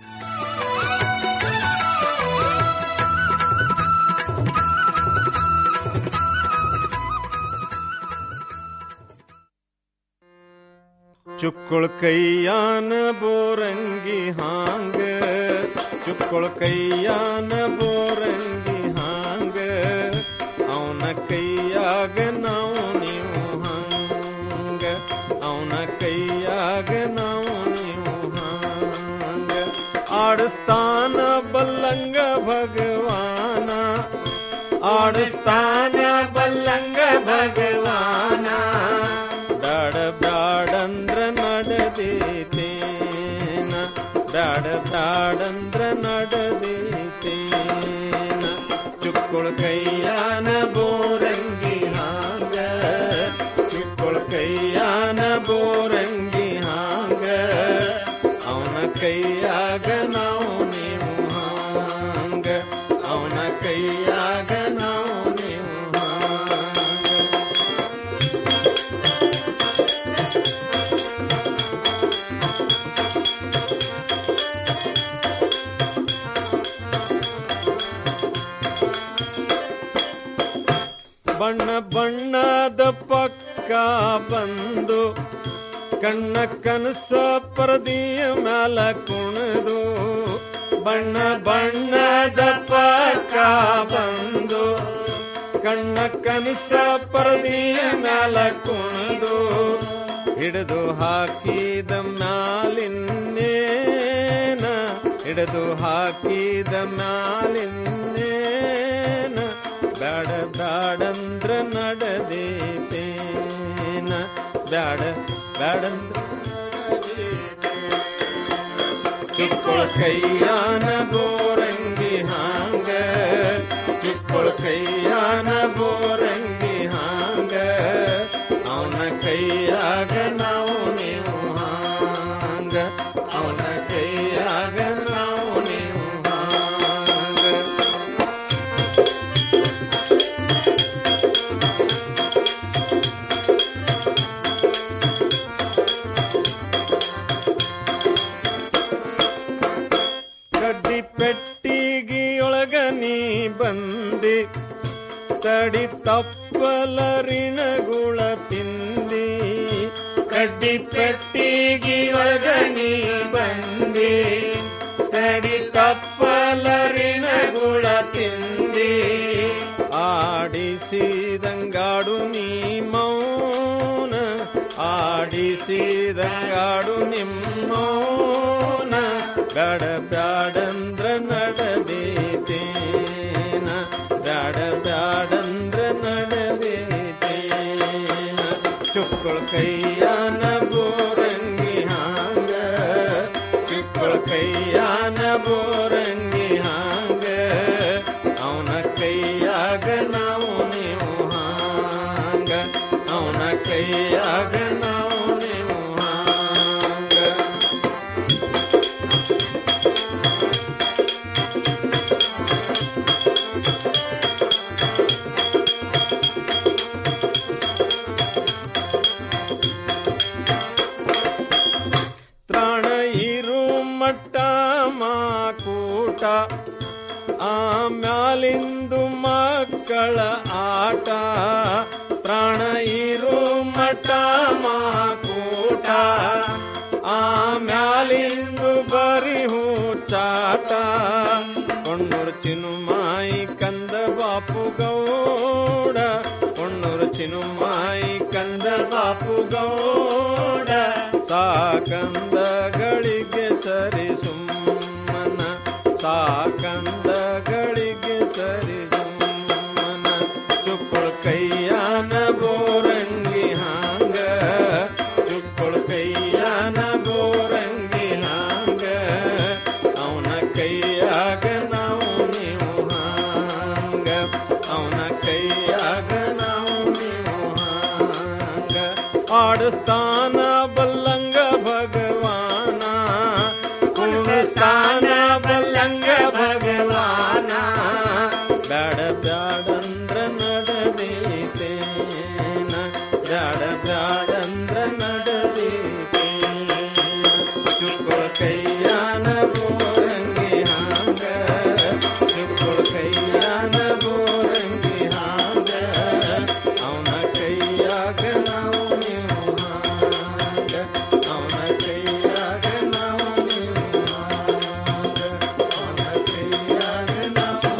ಚುಕ್ಕುಳ ಕೈಯಾನ ಬೋರಂಗಿ ಹಾಂಗ ಚುಕ್ಕುಳ ಕೈಯಾನ ಬೋರಂಗಿ ಹಾಂಗ ಅವನ ಕೈಯಾಗ ನಾವು ನೀವು ಹಂಗ ಅವನ ಕೈಯಾಗ ನಾವು ನೀವು ಹಂಗ ಆಡಿಸ್ತಾನ ಬಲ್ಲಂಗ ಭಗವಾನ ಆಡಿಸ್ತಾನ ಬಲ್ಲಂಗ ಭಗವಾನ ಬ್ಯಾಡ ಬ್ಯಾಡಂದ್ರ ನಡೆದೀತೇನ ಬ್ಯಾಡ ಬ್ಯಾಡಂದ್ರ ನಡೆದೀತೇನ ಚುಕ್ಕುಳ ಕೈಯಾನ ಬೋರಂಗಿ ಹಾಂಗ ಚುಕ್ಕುಳ ಕೈಯಾನ ಬೋರಂಗಿ ಹಾಂಗ ಅವನ ಕೈಯಾಗ ನಾವು ನೀವು ಹಾಂಗ ಅವನ ಕೈಯಾಗ ನಾವು ನೀವು ಹಾಂಗ ಬಣ್ಣ ಬಣ್ಣದ ಪಕ್ಕ ಬಂದು ಕಣ್ಣ ಕನಸ ಪರದಿಯ ಮ್ಯಾಲ ಕುಣಿದು ಬಣ್ಣ ಬಣ್ಣದ ಪಕ್ಕ ಬಂದು ಕಣ್ಣ ಕನಸ ಪರದಿಯ ಮ್ಯಾಲ ಕುಣಿದು ಹಿಡಿದು ಹಾಕಿದ ಮ್ಯಾಲಿನ್ನೇನ ಹಿಡಿದು ಹಾಕಿದ ಮ್ಯಾಲಿನ್ನೇನ ಬ್ಯಾಡ ಬ್ಯಾಡಂದ ಬ್ಯಾಡಂದ್ರ ನಡದೇತೇನ ಬ್ಯಾಡ ಬ್ಯಾಡಂದ್ರ ಚುಕ್ಕೊಳ ಕೈಯಾನ ಬೋರಂಗಿ ಹಾಂಗ ಚುಕ್ಕೊಳ ಕೈಯಾನ ಬೋರಂಗಿ ಹಾಂಗ ಅವನ ಕೈಯಾಗ ನಾವು ನೀವು ಹಾಂಗ ಅವನ ಕೈಯಾಗ ನಾವು ನೀವು ಹಾಂಗ ಕಡ್ಡಿ ಪೆಟ್ಟಿಗೆಯೊಳಗ ನೀ ಬಂದಿ ತಡಿ ತಪ್ಪಲರಿನಗುಳ ತಿಂದಿ ಕಡ್ಡಿ ಪೆಟ್ಟಿಗೆಯೊಳಗ ನೀ ಬಂದಿ ತಡಿ ತಪ್ಪಲರಿನಗುಳ ತಿಂದಿ ಆಡಿಸಿದಂಗಾಡು ನೀ ಮೌನ ಆಡಿಸಿದಂಗಾಡು ನಿಮ್ಮೌನ ಬ್ಯಾಡ ಬ್ಯಾಡಂದ್ರ ನಡದೇತೇನ ಬ್ಯಾಡ ಬ್ಯಾಡಂದ್ರ ನಡದೇತೇನ ಚುಕ್ಕಳ ಕೈಯಾನ ಬೋರಂಗಿ ಹಾಂಗ ಚುಕ್ಕಳ ಕೈಯಾನ ಬೋರಂಗಿ ಹಾಂಗ ಅವನ ಕೈಯಾಗ ನಾವು ನೀವು ಹಾಂಗ ಅವನ ಕೈಯಾಗ ನಾವು ನೀವು ಹಾಂಗ ತ್ರಾಣ ಇರು ಮಟ್ಟ ಮಾಕೂಟ ಆಮ್ಯಾಲಿಂದು ಮಕ್ಕಳ ಆಟ ಪ್ರಾಣ ಇರು ಮಠ ಮಾಕೂಟ ಆಮ್ಯಾಲಿಂದು ಬರಿ ಹೂಚಾಟ ಕೊಣ್ಣೂರು ಚಿನುಮಾಯಿ ಕಂದ ಬಾಪು ಗೌಡ ಕೊಣ್ಣೂರು ಚಿನುಮಾಯಿ ಕಂದ ಬಾಪು ಗೌಡ ಸಾಕಂದಗಳಿಗೆ ಸರಿ ಸುಮ್ಮನ ಸಾಕಂದಗಳಿಗೆ ಸರಿ ಸುಮ್ಮನ ಚುಕ್ಕಳ ಕೈಯಾನ ಬೋರಂಗಿ ಹಾಂಗ ಚುಕ್ಕಳ ಕೈಯಾನ ಬೋರಂಗಿ ಹಾಂಗ ಅವನ ಕೈಯಾಗ ನಾವು ನೀವು ಹಾಂಗ ಅವನ ಕೈಯಾಗ ನಾವು ನೀವು ಹಾಂಗ ಆಡಸ್ತಾನ ಬಲ್ಲಂಗ ಭಗವಾನ ಕುಣಿಸ್ತಾನ ಬಲ್ಲಂಗ ಭಗವಾನ ಬ್ಯಾಡ ಬ್ಯಾಡಂದ್ರ ನಡದೇತೇನ ಬ್ಯಾಡ ಬ್ಯಾಡಂದ್ರ ನಡದೇತೇನ ಚುಕ್ಕಳ ಕೈಯಾನ ಬೋರಂಗಿ ಹಾಂಗ ಚುಕ್ಕಳ ಕೈಯಾನ ಬೋರಂಗಿ ಹಾಂಗ ಅವನ ಕೈಯಾಗ ನಾವು ನೀವು ಹಾಂಗ ಅವನ ಕೈಯಾಗ ನಾವು ನೀವು ಹಾಂಗ ಅವನ ಕೈಯಾಗ ನಾವು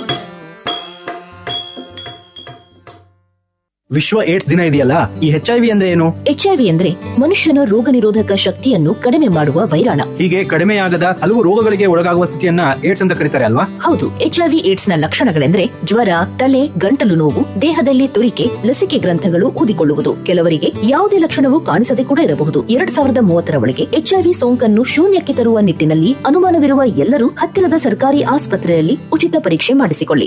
ವಿಶ್ವ ಏಡ್ಸ್ ದಿನ ಇದೆಯಲ್ಲ ಈ ಎಚ್ ಐ ವಿ ಅಂದ್ರೆ ಏನು ಎಚ್ಐವಿ ಅಂದ್ರೆ ಮನುಷ್ಯನ ರೋಗ ನಿರೋಧಕ ಶಕ್ತಿಯನ್ನು ಕಡಿಮೆ ಮಾಡುವ ವೈರಾಣ ಹೀಗೆ ಕಡಿಮೆಯಾಗದ ಹಲವು ರೋಗಗಳಿಗೆ ಒಳಗಾಗುವ ಸ್ಥಿತಿಯನ್ನ ಏಡ್ಸ್ ಅಂತ ಕರೀತಾರೆ ಅಲ್ವಾ ಹೌದು ಎಚ್ಐವಿ ಏಡ್ಸ್ ನ ಲಕ್ಷಣಗಳೆಂದ್ರೆ ಜ್ವರ ತಲೆ ಗಂಟಲು ನೋವು ದೇಹದಲ್ಲಿ ತುರಿಕೆ ಲಸಿಕೆ ಗ್ರಂಥಗಳು ಊದಿಕೊಳ್ಳುವುದು ಕೆಲವರಿಗೆ ಯಾವುದೇ ಲಕ್ಷಣವೂ ಕಾಣಿಸದೆ ಕೂಡ ಇರಬಹುದು ಎರಡ್ ಸಾವಿರದ ಮೂವತ್ತರ ಒಳಗೆ ಎಚ್ಐವಿ ಸೋಂಕನ್ನು ಶೂನ್ಯಕ್ಕೆ ತರುವ ನಿಟ್ಟಿನಲ್ಲಿ ಅನುಮಾನವಿರುವ ಎಲ್ಲರೂ ಹತ್ತಿರದ ಸರ್ಕಾರಿ ಆಸ್ಪತ್ರೆಯಲ್ಲಿ ಉಚಿತ ಪರೀಕ್ಷೆ ಮಾಡಿಸಿಕೊಳ್ಳಿ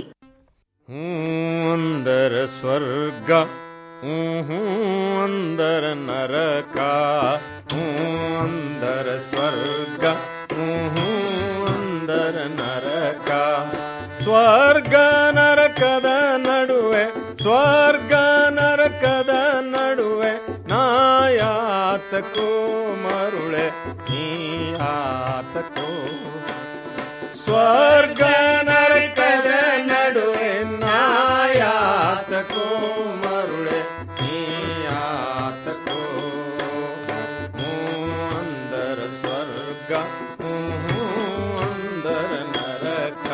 ಅಂದರ ಸ್ವರ್ಗ ಹ್ಞೂ ಅಂದರ ನರಕ ಹ್ಞೂ ಅಂದರ ಸ್ವರ್ಗ ಹ್ಞೂ ಅಂದರ ನರಕ ಸ್ವರ್ಗ ನರಕದ ನಡುವೆ ಸ್ವರ್ಗ ನರಕದ ನಡುವೆ ನಾಯಾತಕೋ ಮರುಳೆ ನೀಯಾತಕೋ ಸ್ವರ್ಗ ನರಕದ ನಡುವೆ ನಾಯಾತಕೋ ಮರುಳೆ ನೀಯಾತಕೋ ಹ್ಞೂ ಅಂದರ ಸ್ವರ್ಗ ಹ್ಞೂ ಅಂದರ ನರಕ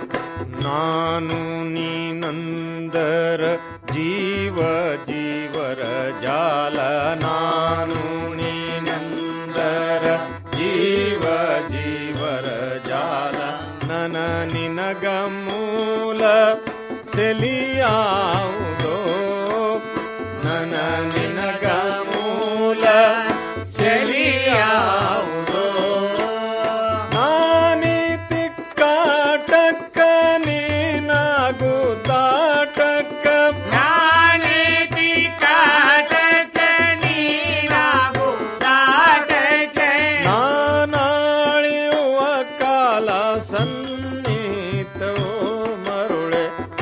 ನಾನು ನೀನಂದರ ಜೀವ ಜೀವ ಜೀವರ ಜಾಲ ನಾನು ನೀನಂದರ ಜೀವ ಜೀವರ ಜಾಲ ನನ ನಿನಗ ಮೂಲ ಸೆಲಿಯಾವುದೋ ನನ ನಿನ